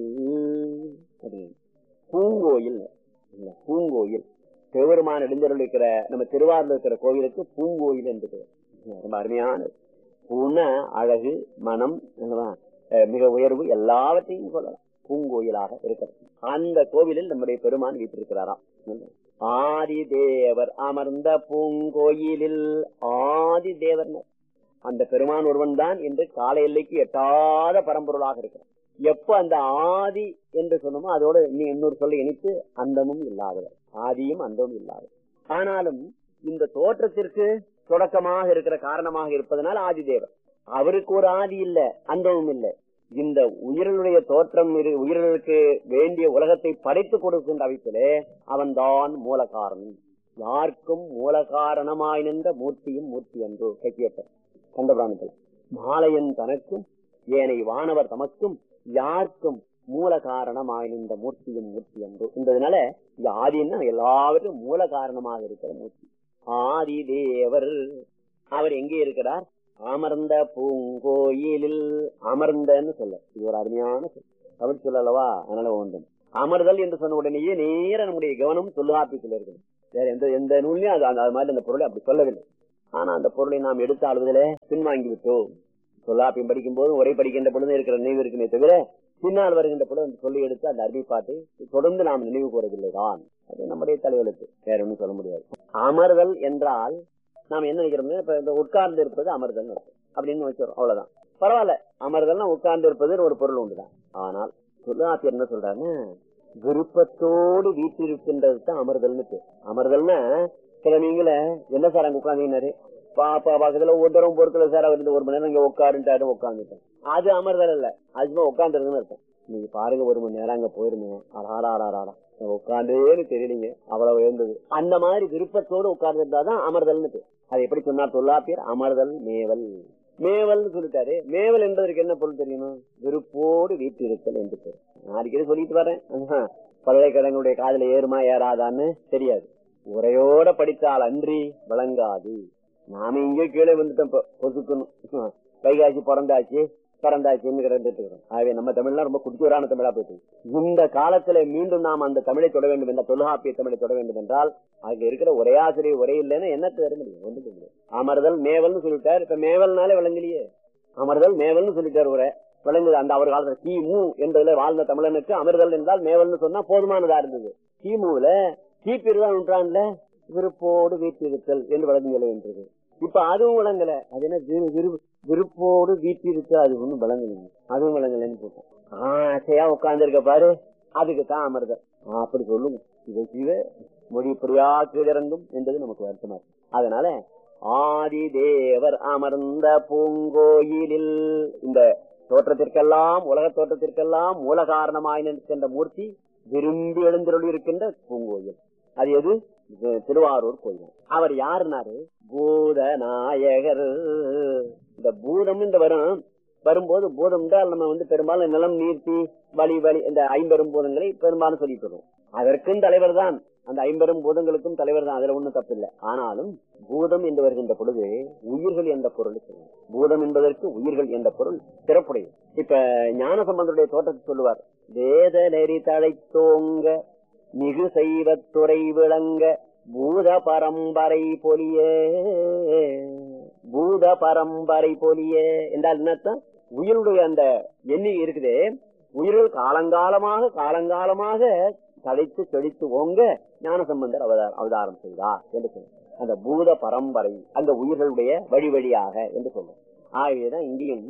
பூங்கோயில் பூங்கோயில் சிவபெருமான் எழுந்தருள் இருக்கிற நம்ம திருவாரூர் இருக்கிற கோயிலுக்கு பூங்கோயில் என்று ரொம்ப அருமையான பூன அழகு மனம் மிக உயர்வு எல்லாவற்றையும் சொல்லலாம் பூங்கோயிலாக இருக்கிறது அந்த கோவிலில் நம்முடைய பெருமான் வீட்டிருக்கிறாராம் ஆதி தேவர் அமர்ந்த பூங்கோயிலில் ஆதி தேவர் அந்த பெருமான் ஒருவன் தான் என்று கால எல்லைக்கு எட்டாத பரம்பொருளாக இருக்கிறார் எப்ப அந்த ஆதி என்று சொன்னோமோ அதோட இன்னொரு சொல்ல இணைத்து அந்தமும் இல்லாதவர் ஆதியும் அந்தமும் இல்லாதவர் ஆனாலும் இந்த தோற்றத்திற்கு தொடக்கமாக இருக்கிற காரணமாக இருப்பதனால் ஆதி தேவர் அவருக்கு ஒரு ஆதி இல்ல அந்தமும் இல்லை இந்த உயிர்களுடைய தோற்றம் உயிர்களுக்கு வேண்டிய உலகத்தை படைத்து கொடுக்கின்ற அமைப்பிலே அவன்தான் மூல காரணம் யாருக்கும் மூல காரணமாய் நின்ற மூர்த்தியும் மூர்த்தி என்று கைக்கியப்பர் கண்டபிராணத்தில் மாலையன் தனக்கும் ஏனை வானவர் தமக்கும் யாருக்கும் மூல காரணமாய் நின்ற மூர்த்தியும் மூர்த்தி என்று என்பதனால இந்த ஆதின்னா எல்லாவற்றும் மூல காரணமாக இருக்கிற மூர்த்தி ஆதி தேவர் அவர் எங்கே இருக்கிறார் அமர்ந்த பூங்கோயிலில் அமர்ந்தன்னு சொல்ல இது ஒரு அருமையான சொல் தமிழ் சொல்லலவா அதனால ஒன்றும் அமர்தல் என்று சொன்ன உடனேயே நேர நம்முடைய கவனம் தொல்காப்பியத்தில் இருக்குது வேற எந்த எந்த நூல்லையும் அது அந்த அது மாதிரி அந்த பொருளை அப்படி சொல்லவில்லை ஆனா அந்த பொருளை நாம் எடுத்து ஆளுவதிலே பின்வாங்கி விட்டோம் சொல்லாப்பியம் படிக்கும் போது உரை படிக்கின்ற பொழுது இருக்கிற நினைவு இருக்குமே தவிர பின்னால் வருகின்ற பொழுது அந்த சொல்லி எடுத்து அந்த அறிவிப்பாட்டை தொடர்ந்து நாம் நினைவு கூறவில்லை தான் அது நம்முடைய தலைவலுக்கு வேற ஒன்றும் சொல்ல முடியாது அமர்தல் என்றால் நாம் என்ன நினைக்கிறோம் இப்ப இந்த உட்கார்ந்து இருப்பது அமர்தல் அப்படின்னு வச்சிடும் அவ்வளவுதான் பரவாயில்ல அமர்தல்னா உட்கார்ந்து இருப்பது ஒரு பொருள் உண்டுதான் ஆனால் சொல்லாசியர் என்ன சொல்றாங்க விருப்பத்தோடு வீட்டிருக்கின்றது தான் அமர்தல்னு பேர் அமர்தல்னா சில நீங்கள என்ன சார் அங்க உட்காந்தீங்கன்னாரு பாப்பா பக்கத்துல ஒரு தரம் பொருட்களை சார் அவர் ஒரு மணி நேரம் இங்க உட்காருன்ட்டாரு உட்காந்துட்டேன் அது அமர்தல் இல்ல அது சும்மா உட்காந்துருக்குன்னு அர்த்தம் நீங்க பாருங்க ஒரு மணி நேரம் அங்க போயிருந்தேன் அடாடாடாடா உட்காந்தேன்னு தெரியலீங்க அவ்வளவு இருந்தது அந்த மாதிரி விருப்பத்தோடு உட்கார்ந்து இருந்தாதான் அமர்தல்னு பேர் அது எப்படி சொன்னார் தொல்லாப்பியர் அமர்தல் மேவல் மேவல்னு சொல்லிட்டாரு மேவல் என்பதற்கு என்ன பொருள் தெரியணும் விருப்போடு வீட்டு இருத்தல் என்று பேர் நான் அடிக்கடி சொல்லிட்டு வரேன் பல்கலைக்கழகங்களுடைய காதல ஏறுமா ஏறாதான்னு தெரியாது உரையோட படித்தால் அன்றி விளங்காது நாம இங்கே கீழே வந்துட்டோம் பொசுக்கணும் வைகாசி பிறந்தாச்சு பிறந்தாச்சுன்னு கிடந்துட்டு இருக்கிறோம் ஆகவே நம்ம தமிழ்லாம் ரொம்ப குட்டியூரான தமிழா போயிட்டு இந்த காலத்துல மீண்டும் நாம் அந்த தமிழை தொட வேண்டும் என்ற தொல்காப்பிய தமிழை தொட வேண்டும் என்றால் அங்க இருக்கிற ஒரே ஆசிரியர் ஒரே இல்லைன்னு என்ன தர முடியும் ஒன்று முடியும் அமர்தல் மேவல்னு சொல்லிட்டார் இப்ப மேவல்னாலே விளங்கலையே அமர்தல் மேவல்னு சொல்லிட்டார் உரை விளங்குது அந்த அவர் காலத்துல கிமு என்பதுல வாழ்ந்த தமிழனுக்கு அமர்தல் என்றால் மேவல்னு சொன்னா போதுமானதா இருந்தது கிமுல கிபி இருபதாம் நூற்றாண்டுல விருப்போடு வீட்டிருத்தல் என்று விளங்கி என்றது இப்ப அதுவும் விளங்கல அது என்ன விருப்போடு வீட்டிருத்தல் அது ஒண்ணும் விளங்கலைங்க அதுவும் விளங்கலன்னு போட்டோம் ஆசையா உட்கார்ந்து இருக்க பாரு அதுக்கு தான் அமர்தல் அப்படி சொல்லுங்க இதை சிவ மொழி புரியா கீழிறங்கும் என்பது நமக்கு வருத்தமா இருக்கு அதனால ஆதி தேவர் அமர்ந்த பூங்கோயிலில் இந்த தோற்றத்திற்கெல்லாம் உலக தோற்றத்திற்கெல்லாம் மூல காரணமாய் நிற்கின்ற மூர்த்தி விரும்பி எழுந்தருள் இருக்கின்ற பூங்கோயில் அது எது திருவாரூர் கோயில் அவர் யாருனாரு பூத நாயகர் இந்த பூதம் இந்த வரும் வரும்போது பூதம் என்றால் நம்ம வந்து பெரும்பாலும் நிலம் நீர்த்தி வழி வழி இந்த ஐம்பெரும் பூதங்களை பெரும்பாலும் சொல்லிட்டு வரும் அதற்கும் தலைவர் தான் அந்த ஐம்பெரும் பூதங்களுக்கும் தலைவர் தான் அதுல ஒண்ணும் தப்பில்லை ஆனாலும் பூதம் என்று வருகின்ற பொழுது உயிர்கள் என்ற பொருள் பூதம் என்பதற்கு உயிர்கள் என்ற பொருள் சிறப்புடையது இப்ப ஞான சம்பந்தருடைய தோற்றத்தை சொல்லுவார் வேத நெறி தழைத்தோங்க மிகு செய்வத்துறை விளங்க பூத பரம்பரை பொலிய பூத பரம்பரை பொலிய என்றால் என்னத்தான் உயிருடைய அந்த எண்ணி இருக்குதே உயிர்கள் காலங்காலமாக காலங்காலமாக தழைத்து செழித்து ஓங்க ஞான சம்பந்தர் அவதாரம் செய்தார் என்று சொல்லுங்க அந்த பூத பரம்பரை அந்த உயிர்களுடைய வழி வழியாக என்று சொல்லுவோம் ஆகவேதான் இங்கேயும்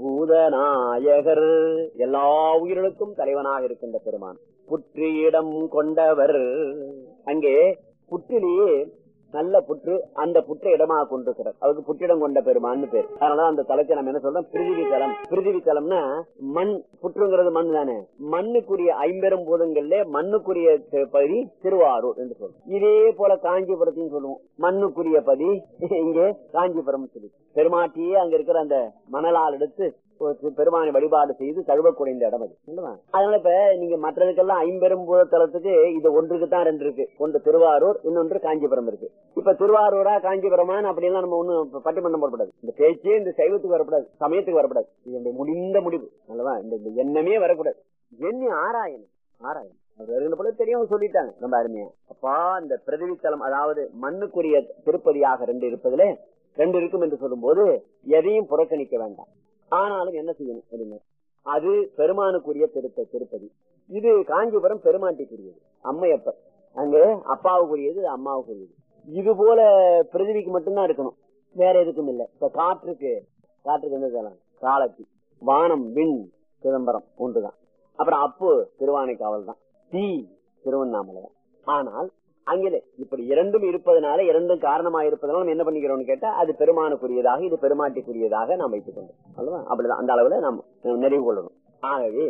பூதநாயகர் எல்லா உயிர்களுக்கும் தலைவனாக இருக்கின்ற பெருமான் புற்றியிடம் கொண்டவர் அங்கே புற்றிலேயே நல்ல புற்று அந்த புற்றை இடமாக கொண்டிருக்கிறார் அவருக்கு புற்றிடம் கொண்ட பெருமான்னு பேர் அதனால அந்த தலத்தை நம்ம என்ன சொல்றோம் பிரிதிவி தலம் பிரிதிவி தலம்னா மண் புற்றுங்கிறது மண் தானே மண்ணுக்குரிய ஐம்பெரும் பூதங்கள்ல மண்ணுக்குரிய பகுதி திருவாரூர் என்று சொல்லுவோம் இதே போல காஞ்சிபுரத்தையும் சொல்லுவோம் மண்ணுக்குரிய பதி இங்கே காஞ்சிபுரம் சொல்லி பெருமாட்டியே அங்க இருக்கிற அந்த மணலால் எடுத்து பெருமானை வழிபாடு செய்து கழுவ குறைந்த இடம் அது அதனால இப்ப நீங்க மற்றதுக்கெல்லாம் ஐம்பெரும் பூத தலத்துக்கு இது ஒன்றுக்கு தான் ரெண்டு இருக்கு ஒன்று திருவாரூர் இன்னொன்று காஞ்சிபுரம் இருக்கு இப்ப திருவாரூரா காஞ்சிபுரமான்னு அப்படிலாம் நம்ம ஒண்ணு பட்டிமன்றம் போடக்கூடாது இந்த பேச்சே இந்த சைவத்துக்கு வரக்கூடாது சமயத்துக்கு வரக்கூடாது இது முடிந்த முடிவு அல்லவா இந்த எண்ணமே வரக்கூடாது எண்ணி ஆராயணும் ஆராயணும் வருகின்ற பொழுது தெரியும் சொல்லிட்டாங்க ரொம்ப அருமையா அப்பா இந்த பிரதிவித்தலம் அதாவது மண்ணுக்குரிய திருப்பதியாக ரெண்டு இருப்பதுல ரெண்டு இருக்கும் என்று சொல்லும் போது எதையும் புறக்கணிக்க வேண்டாம் ஆனாலும் என்ன செய்யணும் அப்படின்னா அது பெருமானுக்குரிய திருத்த திருப்பதி இது காஞ்சிபுரம் பெருமாட்டிக்குரியது அம்மையப்பர் அங்க அப்பாவுக்குரியது அம்மாவுக்குரியது இது போல பிரிதிவிக்கு மட்டும்தான் இருக்கணும் வேற எதுக்கும் இல்லை இப்ப காற்றுக்கு காற்றுக்கு என்ன சொல்லலாம் காலத்தி வானம் விண் சிதம்பரம் ஒன்றுதான் அப்புறம் அப்பு திருவானைக்காவல் தான் தீ திருவண்ணாமலை தான் ஆனால் அங்கே இப்படி இரண்டும் இருப்பதனால இரண்டும் காரணமாக இருப்பதனால நம்ம என்ன பண்ணிக்கிறோம்னு கேட்டா அது பெருமானுக்குரியதாக இது பெருமாட்டிக்குரியதாக நாம் வைத்துக் கொண்டோம் அல்லவா அப்படிதான் அந்த அளவுல நாம் நிறைவு கொள்ளணும் ஆகவே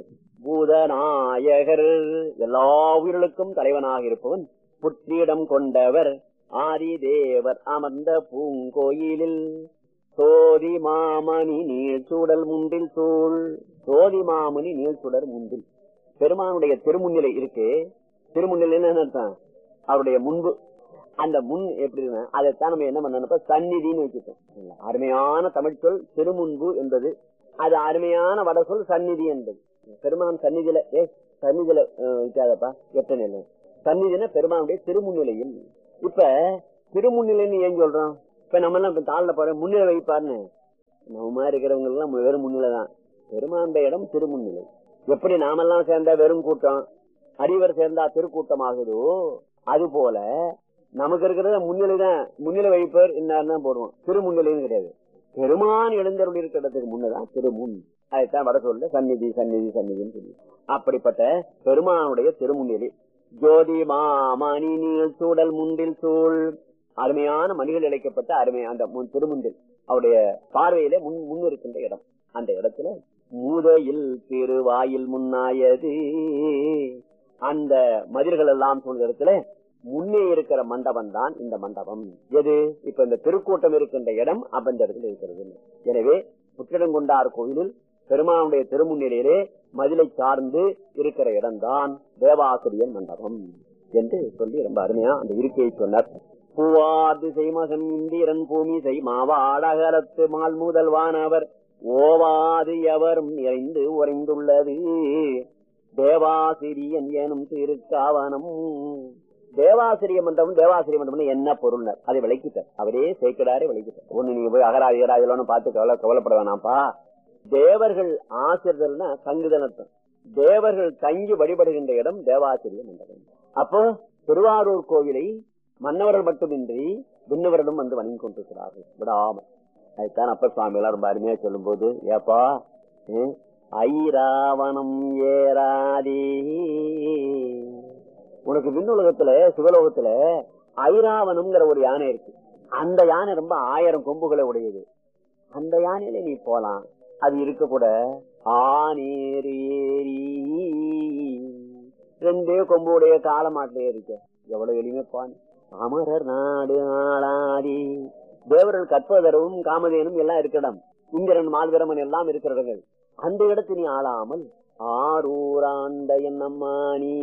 பூதநாயகர் எல்லா உயிர்களுக்கும் தலைவனாக இருப்பவன் புற்றியிடம் கொண்டவர் ஆதி தேவர் அமர்ந்த பூங்கோயிலில் சோதி மாமணி நீள் சூடல் முன்றில் சூழ் சோதி மாமணி நீள் சுடர் முன்றில் பெருமானுடைய திருமுன்னிலை இருக்கு திருமுன்னிலை என்ன அர்த்தம் அவருடைய முன்பு அந்த முன் எப்படி அதைத்தான் நம்ம என்ன பண்ணணும் சந்நிதினு வச்சுட்டோம் அருமையான தமிழ் சொல் திருமுன்பு என்பது அது அருமையான வட சொல் சந்நிதி என்பது பெருமான் சந்நிதியில ஏ சந்நிதியில வைக்காதப்பா எட்ட நிலை சந்நிதினா பெருமானுடைய திருமுன்னிலையில் இப்ப திருமுன்னிலைன்னு ஏன் சொல்றோம் இப்ப நம்ம எல்லாம் இப்ப தாழ்ல போற முன்னிலை வைப்பாருன்னு நம்ம இருக்கிறவங்க எல்லாம் வெறும் முன்னிலை தான் பெருமாண்ட இடம் திருமுன்னிலை எப்படி நாமெல்லாம் சேர்ந்தா வெறும் கூட்டம் அடிவர் சேர்ந்தா திருக்கூட்டம் ஆகுதோ அது போல நமக்கு இருக்கிறத முன்னிலை தான் முன்னிலை வைப்பர் என்னன்னு போடுவோம் திருமுன்னிலைன்னு கிடையாது பெருமான் எழுந்தருள் இருக்கிறதுக்கு முன்னதான் திருமுன் அதைத்தான் வட சொல்ல சந்நிதி சந்நிதி சந்நிதின்னு சொல்லி அப்படிப்பட்ட பெருமானுடைய திருமுன்னிலை ஜோதி மாமணி நீள் சூடல் முண்டில் சூழ் அருமையான மணிகள் இழைக்கப்பட்ட அருமை அந்த முன் திருமுண்டில் அவருடைய பார்வையிலே முன் முன் இருக்கின்ற இடம் அந்த இடத்துல மூதையில் திருவாயில் முன்னாயது அந்த மதில்கள் எல்லாம் சூழ்ந்த இடத்துல முன்னே இருக்கிற மண்டபம் தான் இந்த மண்டபம் எது இப்ப இந்த திருக்கூட்டம் இருக்கின்ற இடம் அப்ப இந்த இடத்துல இருக்கிறது எனவே புற்றிடங்கொண்டார் கோயிலில் பெருமானுடைய திருமுன்னிலையிலே மதிலை சார்ந்து இருக்கிற இடம்தான் தேவாசிரியர் மண்டபம் என்று சொல்லி ரொம்ப அருமையா அந்த இருக்கையை சொன்னார் பூவாது செய்மகன் இந்திரன் பூமி செய் மாவாடகரத்து மால் முதல்வானவர் ஓவாது எவரும் நிறைந்து உறைந்துள்ளது தேவாசிரியன் எனும் திருக்காவனம் தேவாசிரிய மண்டபம் தேவாசிரிய மண்டபம் என்ன பொருள் அதை விளக்கிட்டார் அவரே சேர்க்கிறாரே விளக்கிட்டார் ஒண்ணு நீங்க போய் அகராதி அகராதிலாம் பார்த்து கவலை கவலைப்பட வேணாம்ப்பா தேவர்கள் ஆசிரியர்னா தங்குதல் அர்த்தம் தேவர்கள் தங்கி வழிபடுகின்ற இடம் தேவாசிரிய மண்டபம் அப்போ திருவாரூர் கோவிலை மன்னவர்கள் மட்டுமின்றி விண்ணவர்களும் வந்து வணங்கி கொண்டிருக்கிறார்கள் விடாமல் அதுதான் அப்ப சுவாமி எல்லாம் ரொம்ப அருமையா சொல்லும் போது ஏப்பா ஹம், ஐராவணம் ஏறாதே உனக்கு விண்ணுலகத்துல சிவலோகத்துல ஐராவணம்ங்கிற ஒரு யானை இருக்கு அந்த யானை ரொம்ப ஆயிரம் கொம்புகளை உடையது அந்த யானையில நீ போலாம் அது இருக்க கூட ஆனேர் ஏரி ரெண்டே கொம்புடைய காலமாட்டிலே இருக்கு எவ்வளவு எளிமைப்பான் அமரர் நாடு ஆளாதி தேவர்கள் கற்பதரவும் காமதேனும் எல்லாம் இருக்கிடம் இந்திரன் மால்வரமன் எல்லாம் இருக்கிற இடங்கள் அந்த இடத்து நீ ஆளாமல் ஆரூராண்ட என்னம்மானி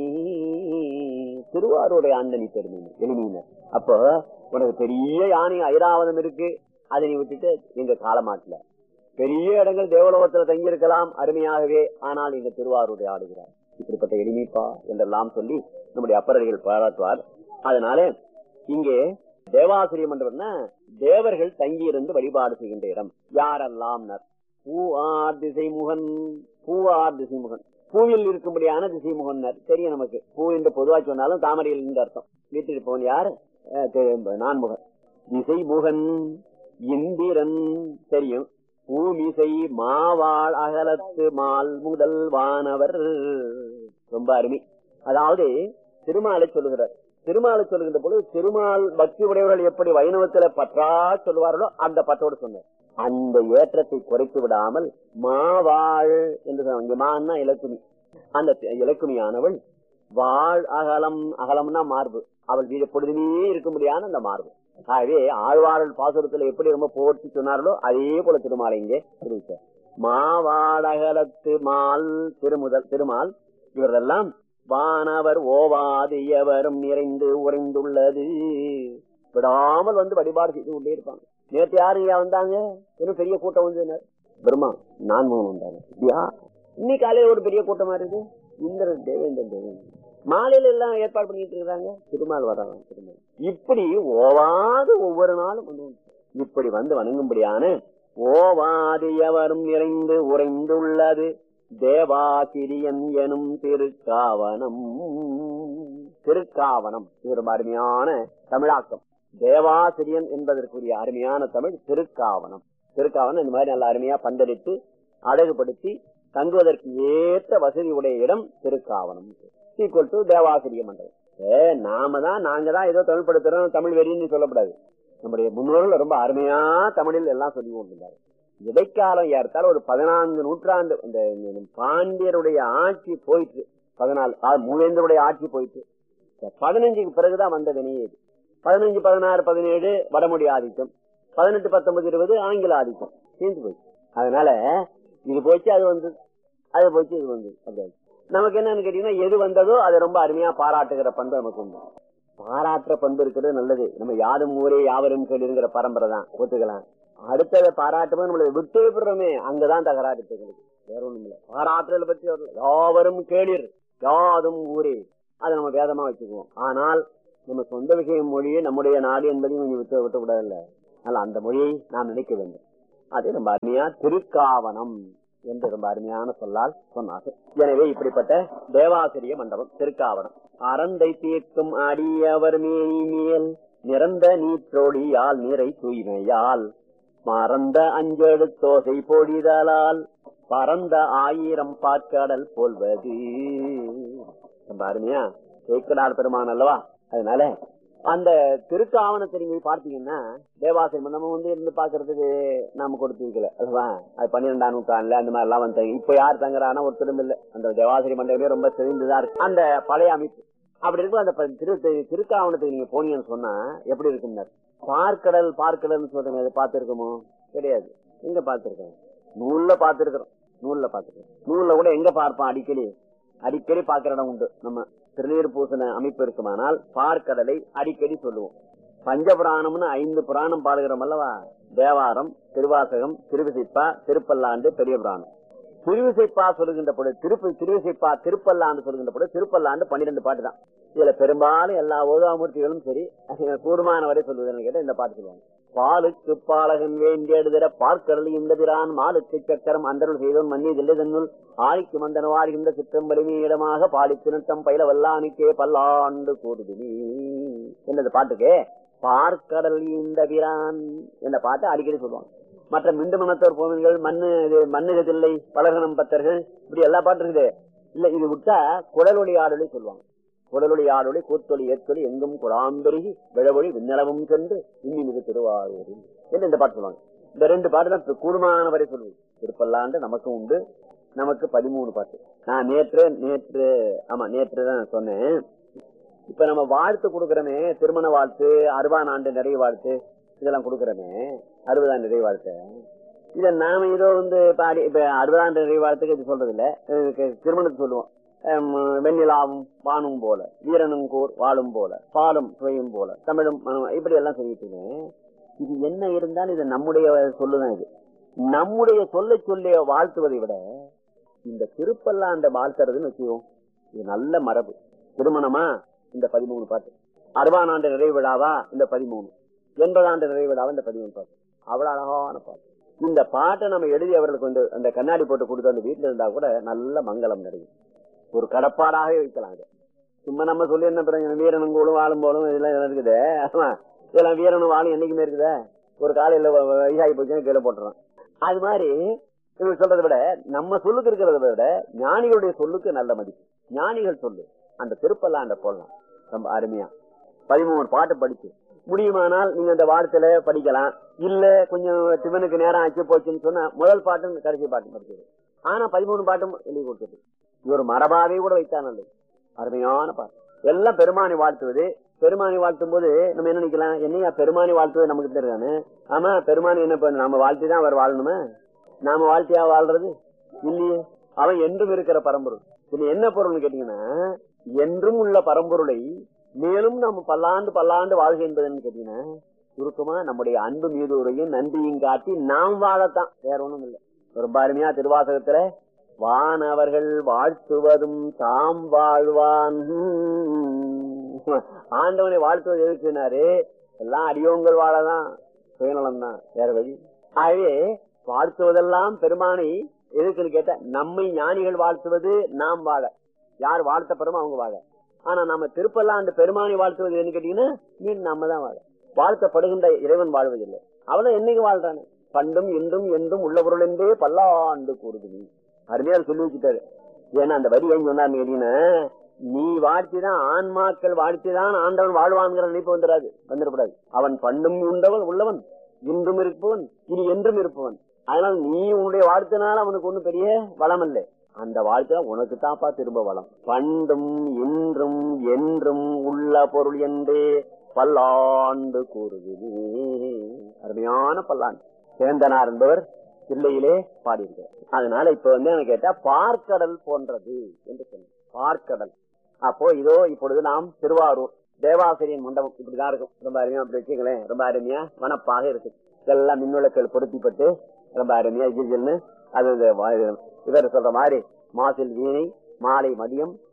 திருவாரூரை ஆண்டனி பெருமையினர் எளிமையினர் அப்போ உனக்கு பெரிய யானை ஐராவதம் இருக்கு அதை நீ விட்டுட்டு எங்க காலமாட்டல பெரிய இடங்கள் தேவலோகத்துல தங்கி இருக்கலாம் அருமையாகவே ஆனால் எங்க திருவாரூரை ஆடுகிறார் இப்படிப்பட்ட எளிமைப்பா என்றெல்லாம் சொல்லி நம்முடைய அப்பரடிகள் பாராட்டுவார் அதனால இங்கே தேவாசிரிய மண்டபம்னா தேவர்கள் தங்கி இருந்து வழிபாடு செய்கின்ற இடம் யாரெல்லாம் பூவார் திசைமுகன் பூவார் திசைமுகன் பூவில் இருக்கும்படியான திசைமுகன்னர் தெரியும் நமக்கு பூ என்று பொதுவா சொன்னாலும் தாமரையில் இருந்து அர்த்தம் வீட்டில் இருப்பவன் யார் அஹ் தெ- நான்முகன் திசைமுகன் இந்திரன் தெரியும் பூமிசை மாவாள் அகலத்து மால் முதல் வானவர் ரொம்ப அருமை அதாவது திருமாலை சொல்லுகிறார் திருமாலை சொல்லுகின்ற பொழுது திருமால் பக்தி உடையவர்கள் எப்படி வைணவத்துல பற்றா சொல்லுவார்களோ அந்த பற்றோடு சொன்னார் அந்த ஏற்றத்தை குறைத்து விடாமல் மாவாள் என்று சொன்னாங்க. இங்க மான்னா இலக்குமி அந்த இலக்குமியானவள் வாழ் அகலம் அகலம்னா மார்பு அவள் வீடு பொழுதுமே இருக்கும்படியான அந்த மார்பு ஆகவே ஆழ்வாரல் பாசுரத்துல எப்படி ரொம்ப போர்த்தி சொன்னார்களோ அதே போல திருமாலை இங்கே தெரிவித்தார் மாவாடகலத்து மால் திருமுதல் திருமால் இவரெல்லாம் வானவர் ஓவாது எவரும் நிறைந்து உறைந்துள்ளது விடாமல் வந்து வழிபாடு செய்து கொண்டே இருப்பாங்க நேற்று யாரு இங்க வந்தாங்க இன்னும் பெரிய கூட்டம் வந்து பிரம்மா நான்முகன் வந்தாங்க அப்படியா இன்னைக்கு காலையில ஒரு பெரிய கூட்டமா இருக்கு இந்திரன் தேவேந்திரன் தேவேந்திரன் மாலையில எல்லாம் ஏற்பாடு பண்ணிட்டு இருக்காங்க திருமால் வர்றாங்க திருமால் இப்படி ஓவாது ஒவ்வொரு நாளும் வந்து இப்படி வந்து வணங்கும்படியான ஓவாது எவரும் நிறைந்து உறைந்துள்ளது தேவாசிரியன் எனும் திருக்காவனம் திருக்காவனம் இது ரொம்ப அருமையான தமிழாக்கம் தேவாசிரியன் என்பதற்குரிய அருமையான தமிழ் திருக்காவனம் திருக்காவனம் இந்த மாதிரி நல்ல அருமையா பந்தளித்து அழகுபடுத்தி தங்குவதற்கு ஏற்ற வசதி உடைய இடம் திருக்காவனம் ஈக்குவல் டு தேவாசிரிய மண்டலம் ஏ, நாம தான் நாங்க தான் ஏதோ தமிழ் படுத்துறோம் தமிழ் வெறின்னு சொல்லக்கூடாது நம்முடைய முன்னோர்கள் ரொம்ப அருமையா தமிழில் எல்லாம் சொல்லி கொண்டிருந்தார் இடைக்காலம் ஏற்றால் ஒரு பதினான்கு நூற்றாண்டு இந்த இந்த பாண்டியருடைய ஆட்சி போயிட்டு பதினாலு ஆ, மூவேந்தருடைய ஆட்சி போயிட்டு இந்த பதினஞ்சுக்கு பிறகுதான் வந்த வினையே இது பதினஞ்சு பதினாறு பதினேழு வடமொழி ஆதிக்கம் பதினெட்டு பத்தொன்பது இருபது ஆங்கில ஆதிக்கம் சேர்ந்து போயிடுச்சு அதனால இது போச்சு அது வந்து அது போச்சு இது வந்து அப்படி ஆயிடுச்சு. நமக்கு என்னன்னு கேட்டீங்கன்னா எது வந்ததோ அதை ரொம்ப அருமையா பாராட்டுகிற பண்பு நமக்கு உண்டு பாராட்டுற பண்பு இருக்கிறது நல்லது நம்ம யாரும் ஊரே யாவரும் கேளுங்கிற பரம்பரை தான் ஒத்துக்கலாம் அடுத்ததை பாராட்டுமே நம்மளை விட்டு விடுறோமே அங்கதான் தகராறு இருக்கு எங்களுக்கு. வேற ஒண்ணும் இல்ல பாராட்டுதல் பற்றி வரல. யாவரும் கேளிர் யாதும் ஊரே அதை நம்ம வேதமா வச்சுக்குவோம் ஆனால் நம்ம சொந்த விஷயம் மொழியே நம்முடைய நாடு என்பதையும் கொஞ்சம் விட்டு விட்டு விடவில்ல அதனால அந்த மொழியை நாம் நினைக்க வேண்டும் அது ரொம்ப அருமையா திருக்காவனம் என்று ரொம்ப அருமையான சொல்லால் சொன்னார்கள் எனவே இப்படிப்பட்ட தேவாசிரிய மண்டபம் திருக்காவனம் அறந்தை தீர்க்கும் அடியவர் மேனி மேல் நிறந்த நீற்றொழியால் நிறை தூய்மையால் மறந்த அஞ்செழு தோசை பொழிதலால் பறந்த ஆயிரம் பாற்கடல் போல்வது ரொம்ப அருமையா சேக்கடார் பெருமான் அல்லவா அதனால அந்த திருக்காவணத்தை நீங்க பார்த்தீங்கன்னா தேவாசிரி நம்ம வந்து இருந்து பாக்குறதுக்கு நாம கொடுத்து வைக்கல அதுவா அது பன்னிரெண்டாம் நூற்றாண்டுல அந்த மாதிரி எல்லாம் வந்தாங்க இப்ப யார் தங்குறானா ஒருத்தரும் இல்ல அந்த தேவாசிரி மண்டபமே ரொம்ப சிறந்துதான் இருக்கு அந்த பழைய அமைப்பு அப்படி இருக்கும் அந்த ப- திரு திரு- திருக்காவணத்துக்கு நீங்க போனீங்கன்னு சொன்னா எப்படி இருக்குங்க பார்க்கடல் பார்க்கடல்னு சொல்றீங்க அதை பார்த்திருக்கோமோ கிடையாது எங்க பார்த்திருக்கோம் நூல்ல பார்த்திருக்கிறோம் நூல்ல பார்த்திருக்கோம் நூல்ல கூட எங்க பார்ப்போம் அடிக்கடி அடிக்கடி பார்க்கிற இடம் உண்டு நம்ம திருநீர் பூசண அமைப்பு இருக்குமானால் பார்க்கடலை அடிக்கடி சொல்லுவோம் பஞ்சபுராணம்னு ஐந்து புராணம் பாடுகிறோம் அல்லவா தேவாரம் திருவாசகம் திருவிசைப்பா திருப்பல்லாண்டு பெரிய புராணம் திருவிசைப்பா சொல்லுகின்ற பொழுது திருப்பி திருவிசைப்பா திருப்பல்லாண்டு சொல்லுகின்ற பொழுது திருப்பல்லாண்டு பன்னிரெண்டு பாட்டு தான் இதுல பெரும்பாலும் எல்லா ஓதாமூர்த்திகளும் சரி கூடுமான வரை சொல்லுவதுன்னு கேட்டா இந்த பாட்டு சொல்லுவாங்க பாலுக்கு பாலகன் வேண்டியடுதர பார்க்கடல் இந்த பிரான் மாலுக்கு சக்கரம் அந்தருள் செய்தோன் மன்னி தில்லை ஆழிக்கு மந்தன வாழ்கின்ற சிற்றம்பலிமே இடமாக பாடித்து நிறுத்தம் பயில வல்லானுக்கே பல்லாண்டு கூடுதுனி என்னது பாட்டுக்கு பார்க்கடல் இந்த பிரான் என்ற பாட்டு அடிக்கடி சொல்லுவாங்க மற்ற மிண்டு மனத்தோர் போவன்கள் மண்ணு இது மண்ணுகதில்லை பலகனம் பத்தர்கள் இப்படி எல்லா பாட்டு இருக்குது இல்ல இது விட்டா குடலொளி ஆடொலி சொல்லுவாங்க குடலொளி ஆடொலி கூத்தொலி ஏத்தொலி எங்கும் குழாம்பெருகி விழவொளி விண்ணளவும் சென்று இன்னி மிகு திருவாரூர் என்று இந்த பாட்டு சொல்லுவாங்க இந்த ரெண்டு பாட்டு தான் கூடுமான வரை சொல்லுவது திருப்பல்லாண்டு நமக்கும் உண்டு நமக்கு பதிமூணு பாட்டு நான் நேற்று நேற்று ஆமா நேற்று தான் சொன்னேன் இப்ப நம்ம வாழ்த்து கொடுக்கறோமே திருமண வாழ்த்து அறுபதாம் ஆண்டு நிறைய வாழ்த்து இதெல்லாம் கொடுக்கறோமே அறுபதாம் நிறைய வாழ்த்து இத நாம ஏதோ வந்து பாடி இப்ப அறுபதாம் ஆண்டு நிறைய வாழ்த்துக்கு இது சொல்றது இல்ல இதுக்கு திருமணத்துக்கு சொல்லுவோம் ஹம், வெண்ணிலாவும் வானும் போல வீரனும் கூர் வாழும் போல பாலும் சுவையும் போல தமிழும் மனம் இப்படி எல்லாம் சொல்லிட்டு இருக்கேன். இது என்ன இருந்தாலும் இது நம்முடைய சொல்லுதான் இது நம்முடைய சொல்ல சொல்லி வாழ்த்துவதை விட இந்த திருப்பல்லாண்ட வாழ்த்துறதுன்னு வச்சுக்கோம் இது நல்ல மரபு திருமணமா இந்த பதிமூணு பாட்டு அறுபதாம் ஆண்டு நிறைவு விழாவா இந்த பதிமூணு எண்பதாம் ஆண்டு நிறைவு விழாவா இந்த பதிமூணு பாட்டு அவ்வளவு அழகான பாட்டு இந்த பாட்டை நம்ம எழுதி அவர்களுக்கு வந்து அந்த கண்ணாடி போட்டு கொடுத்து அந்த வீட்டுல இருந்தா கூட நல்ல மங்களம் நிறையும் ஒரு கடப்பாடாகவே வைக்கலாம் இதை சும்மா நம்ம சொல்லி என்ன பிறகு வீரனும் கூடும் வாழும் போலும் இதெல்லாம் இதெல்லாம் இருக்குது ஆமா இதெல்லாம் வீரனும் வாழும் என்னைக்குமே இருக்குதே ஒரு காலையில வ- வ- வயசாகி போச்சுன்னா கீழே போட்டுறான் அது மாதிரி இவங்க சொல்றதை விட நம்ம சொல்லுக்கு இருக்கிறத விட ஞானிகளுடைய சொல்லுக்கு நல்ல மதிப்பு ஞானிகள் சொல்லு அந்த திருப்பல்லாண்ட போடலாம் ரொம்ப அருமையா பதிமூணு பாட்டு படிச்சு முடியுமானால் நீங்க அந்த வாரத்துல படிக்கலாம் இல்ல கொஞ்சம் சிவனுக்கு நேரம் ஆச்சு போச்சுன்னு சொன்னா முதல் பாட்டும் கடைசி பாட்டும் படிச்சது ஆனா பதிமூணு பாட்டும் எழுதி கொடுத்தது இது ஒரு மரபாவே கூட வைத்தா நல்லது அருமையான பாட்டு எல்லாம் பெருமானை வாழ்த்துவது பெருமானை வாழ்த்தும் போது நம்ம என்ன நினைக்கலாம் என்னையா பெருமானை வாழ்த்துவது நமக்கு தெரியானு ஆமா பெருமானை என்ன பண்ண நம்ம வாழ்த்தி தான் அவர் வாழணுமா நாம வாழ்த்தியா வாழ்றது இல்லையே அவன் என்றும் இருக்கிற பரம்பொருள் இது என்ன பொருள்னு கேட்டீங்கன்னா என்றும் உள்ள பரம்பொருளை மேலும் நம்ம பல்லாண்டு பல்லாண்டு வாழ்க என்பதுன்னு கேட்டீங்கன்னா சுருக்கமா நம்முடைய அன்பு மீது உரையும் நன்றியும் காட்டி நாம் வாழத்தான் வேற ஒண்ணும் இல்லை ரொம்ப அருமையா திருவாசகத்துல வானவர்கள் வாழ்த்துவதும் தாம் வாழ்வான் ஆண்டவனை வாழ்த்துவது எதுக்குனாரு எல்லாம் அடியோங்கள் வாழதான் சுயநலம் தான் வேற வழி ஆகவே வாழ்த்துவதெல்லாம் பெருமானை எதுக்குன்னு கேட்ட நம்மை ஞானிகள் வாழ்த்துவது நாம் வாழ யார் வாழ்த்தப்படுமோ அவங்க வாழ ஆனா நம்ம திருப்பல்லாண்டு பெருமானை வாழ்த்துவது என்ன கேட்டீங்கன்னா மீன் நம்ம தான் வாழ வாழ்த்தப்படுகின்ற இறைவன் வாழ்வதில்லை அவளை என்னைக்கு வாழ்றானு பண்டும் இன்றும் என்றும் உள்ள பொருள் என்றே பல்லாண்டு கூறுது நீ அருமையா சொல்லி வச்சுட்டாரு ஏன்னா அந்த வரி ஏன் சொன்னார்னு கேட்டீங்கன்னா நீ வாழ்த்திதான் ஆன்மாக்கள் வாழ்த்திதான் ஆண்டவன் வாழ்வான்கிற நினைப்பு வந்துடாது வந்துடக்கூடாது அவன் பண்டும் உண்டவன் உள்ளவன் இன்றும் இருப்பவன் இனி என்றும் இருப்பவன் அதனால நீ உன்னுடைய வாழ்த்தினால அவனுக்கு ஒண்ணும் பெரிய வளம் இல்லை அந்த வாழ்த்துல உனக்கு தாப்பா திரும்ப வளம் பண்டும் இன்றும் என்றும் உள்ள பொருள் என்றே பல்லாண்டு கூறுது அருமையான பல்லாண்டு சேந்தனார் என்பவர் இல்லையிலே பாடியிருக்கிறார் அதனால இப்ப வந்து என்ன கேட்டா பார்க்கடல் போன்றது என்று சொன்ன பார்க்கடல் அப்போ இதோ இப்பொழுது நாம் திருவாரூர் தேவாசிரியன் மண்டபம் இப்படிதான் இருக்கும் ரொம்ப அருமையா அப்படி வச்சுங்களேன் ரொம்ப அருமையா வனப்பாக இருக்கு இதெல்லாம் மின்விளக்குகள் பொருத்திப்பட்டு ரொம்ப அருமையா ஜில்னு அது இந்த வா- இவர் சொல்ற மாதிரி மாசில் வீணை மாலை மதியம்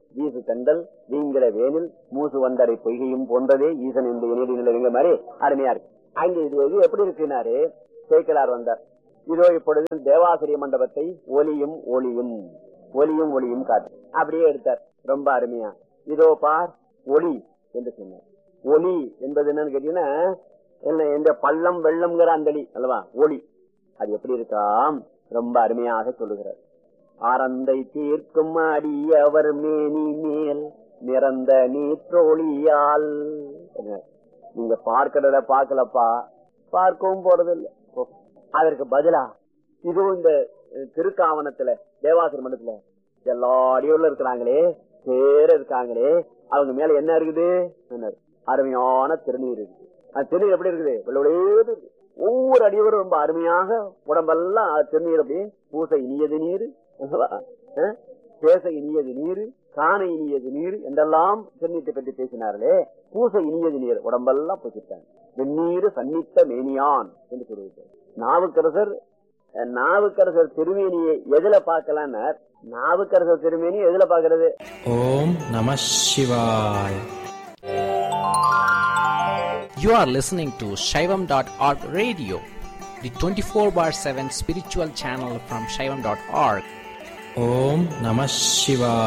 வீசு தண்டல் வீங்கிற வேனில் மூசு வந்தரை பொய்கையும் போன்றதே ஈசன் இந்த இணைய நிலைங்க மாதிரி அருமையா இருக்கு அங்க இது இது எப்படி இருக்குனாரு சேக்கலார் வந்தார் இதோ இப்பொழுது தேவாசிரிய மண்டபத்தை ஒலியும் ஒளியும் ஒலியும் ஒளியும் காட்டு அப்படியே எடுத்தார் ரொம்ப அருமையா இதோ பார் ஒளி என்று சொன்னார் ஒளி என்பது என்னன்னு கேட்டீங்கன்னா என்ன இந்த பள்ளம் வெள்ளம்ங்கிற அந்தளி அல்லவா ஒளி அது எப்படி இருக்காம் ரொம்ப அருமையாக சொல்லுகிறார் ஆரந்தை தீர்க்கும் அடியவர் மேனி மேல் நிறந்த நீற்றொழியால் நீங்க பார்க்கிறத பார்க்கலப்பா பார்க்கவும் போறதில்லை போ. அதற்கு பதிலா இதுவும் இந்த அஹ், திருக்காவணத்துல தேவாசிர மண்டலத்துல எல்லா அடியோர்ல இருக்கிறாங்களே சேர இருக்காங்களே அவங்க மேல என்ன இருக்குது என்ன இருக்கு? அருமையான திருநீர் இருக்கு அந்த திருநீர் எப்படி இருக்குது வெள்ளை வெள்ளையேது இருக்கு. ஒவ்வொரு அடியோரும் ரொம்ப அருமையாக உடம்பெல்லாம் திருநீர் அப்படியே பூசை இனியது நீர் அஹ், பேச இனியது நீர் காண இனியது நீர் என்றெல்லாம் திருநீட்டை பற்றி பேசினார்களே பூசை இனியது நீர் உடம்பெல்லாம் பூசிட்டாங்க வெந்நீர் சன்னித்த மேனியான் என்று சொல்லியிருக்காரு நாவுக்கரசர் அஹ், நாவுக்கரசர் திருமேனியை எதுல பார்க்கலான்னு நாவுக்கரசர் திருமேனி எதுல பாக்குறது ஓம் நம சிவாய் You are listening to Shaivam.org radio, the 24 bar 7 spiritual channel from Shaivam.org. Om Namah Shivaya.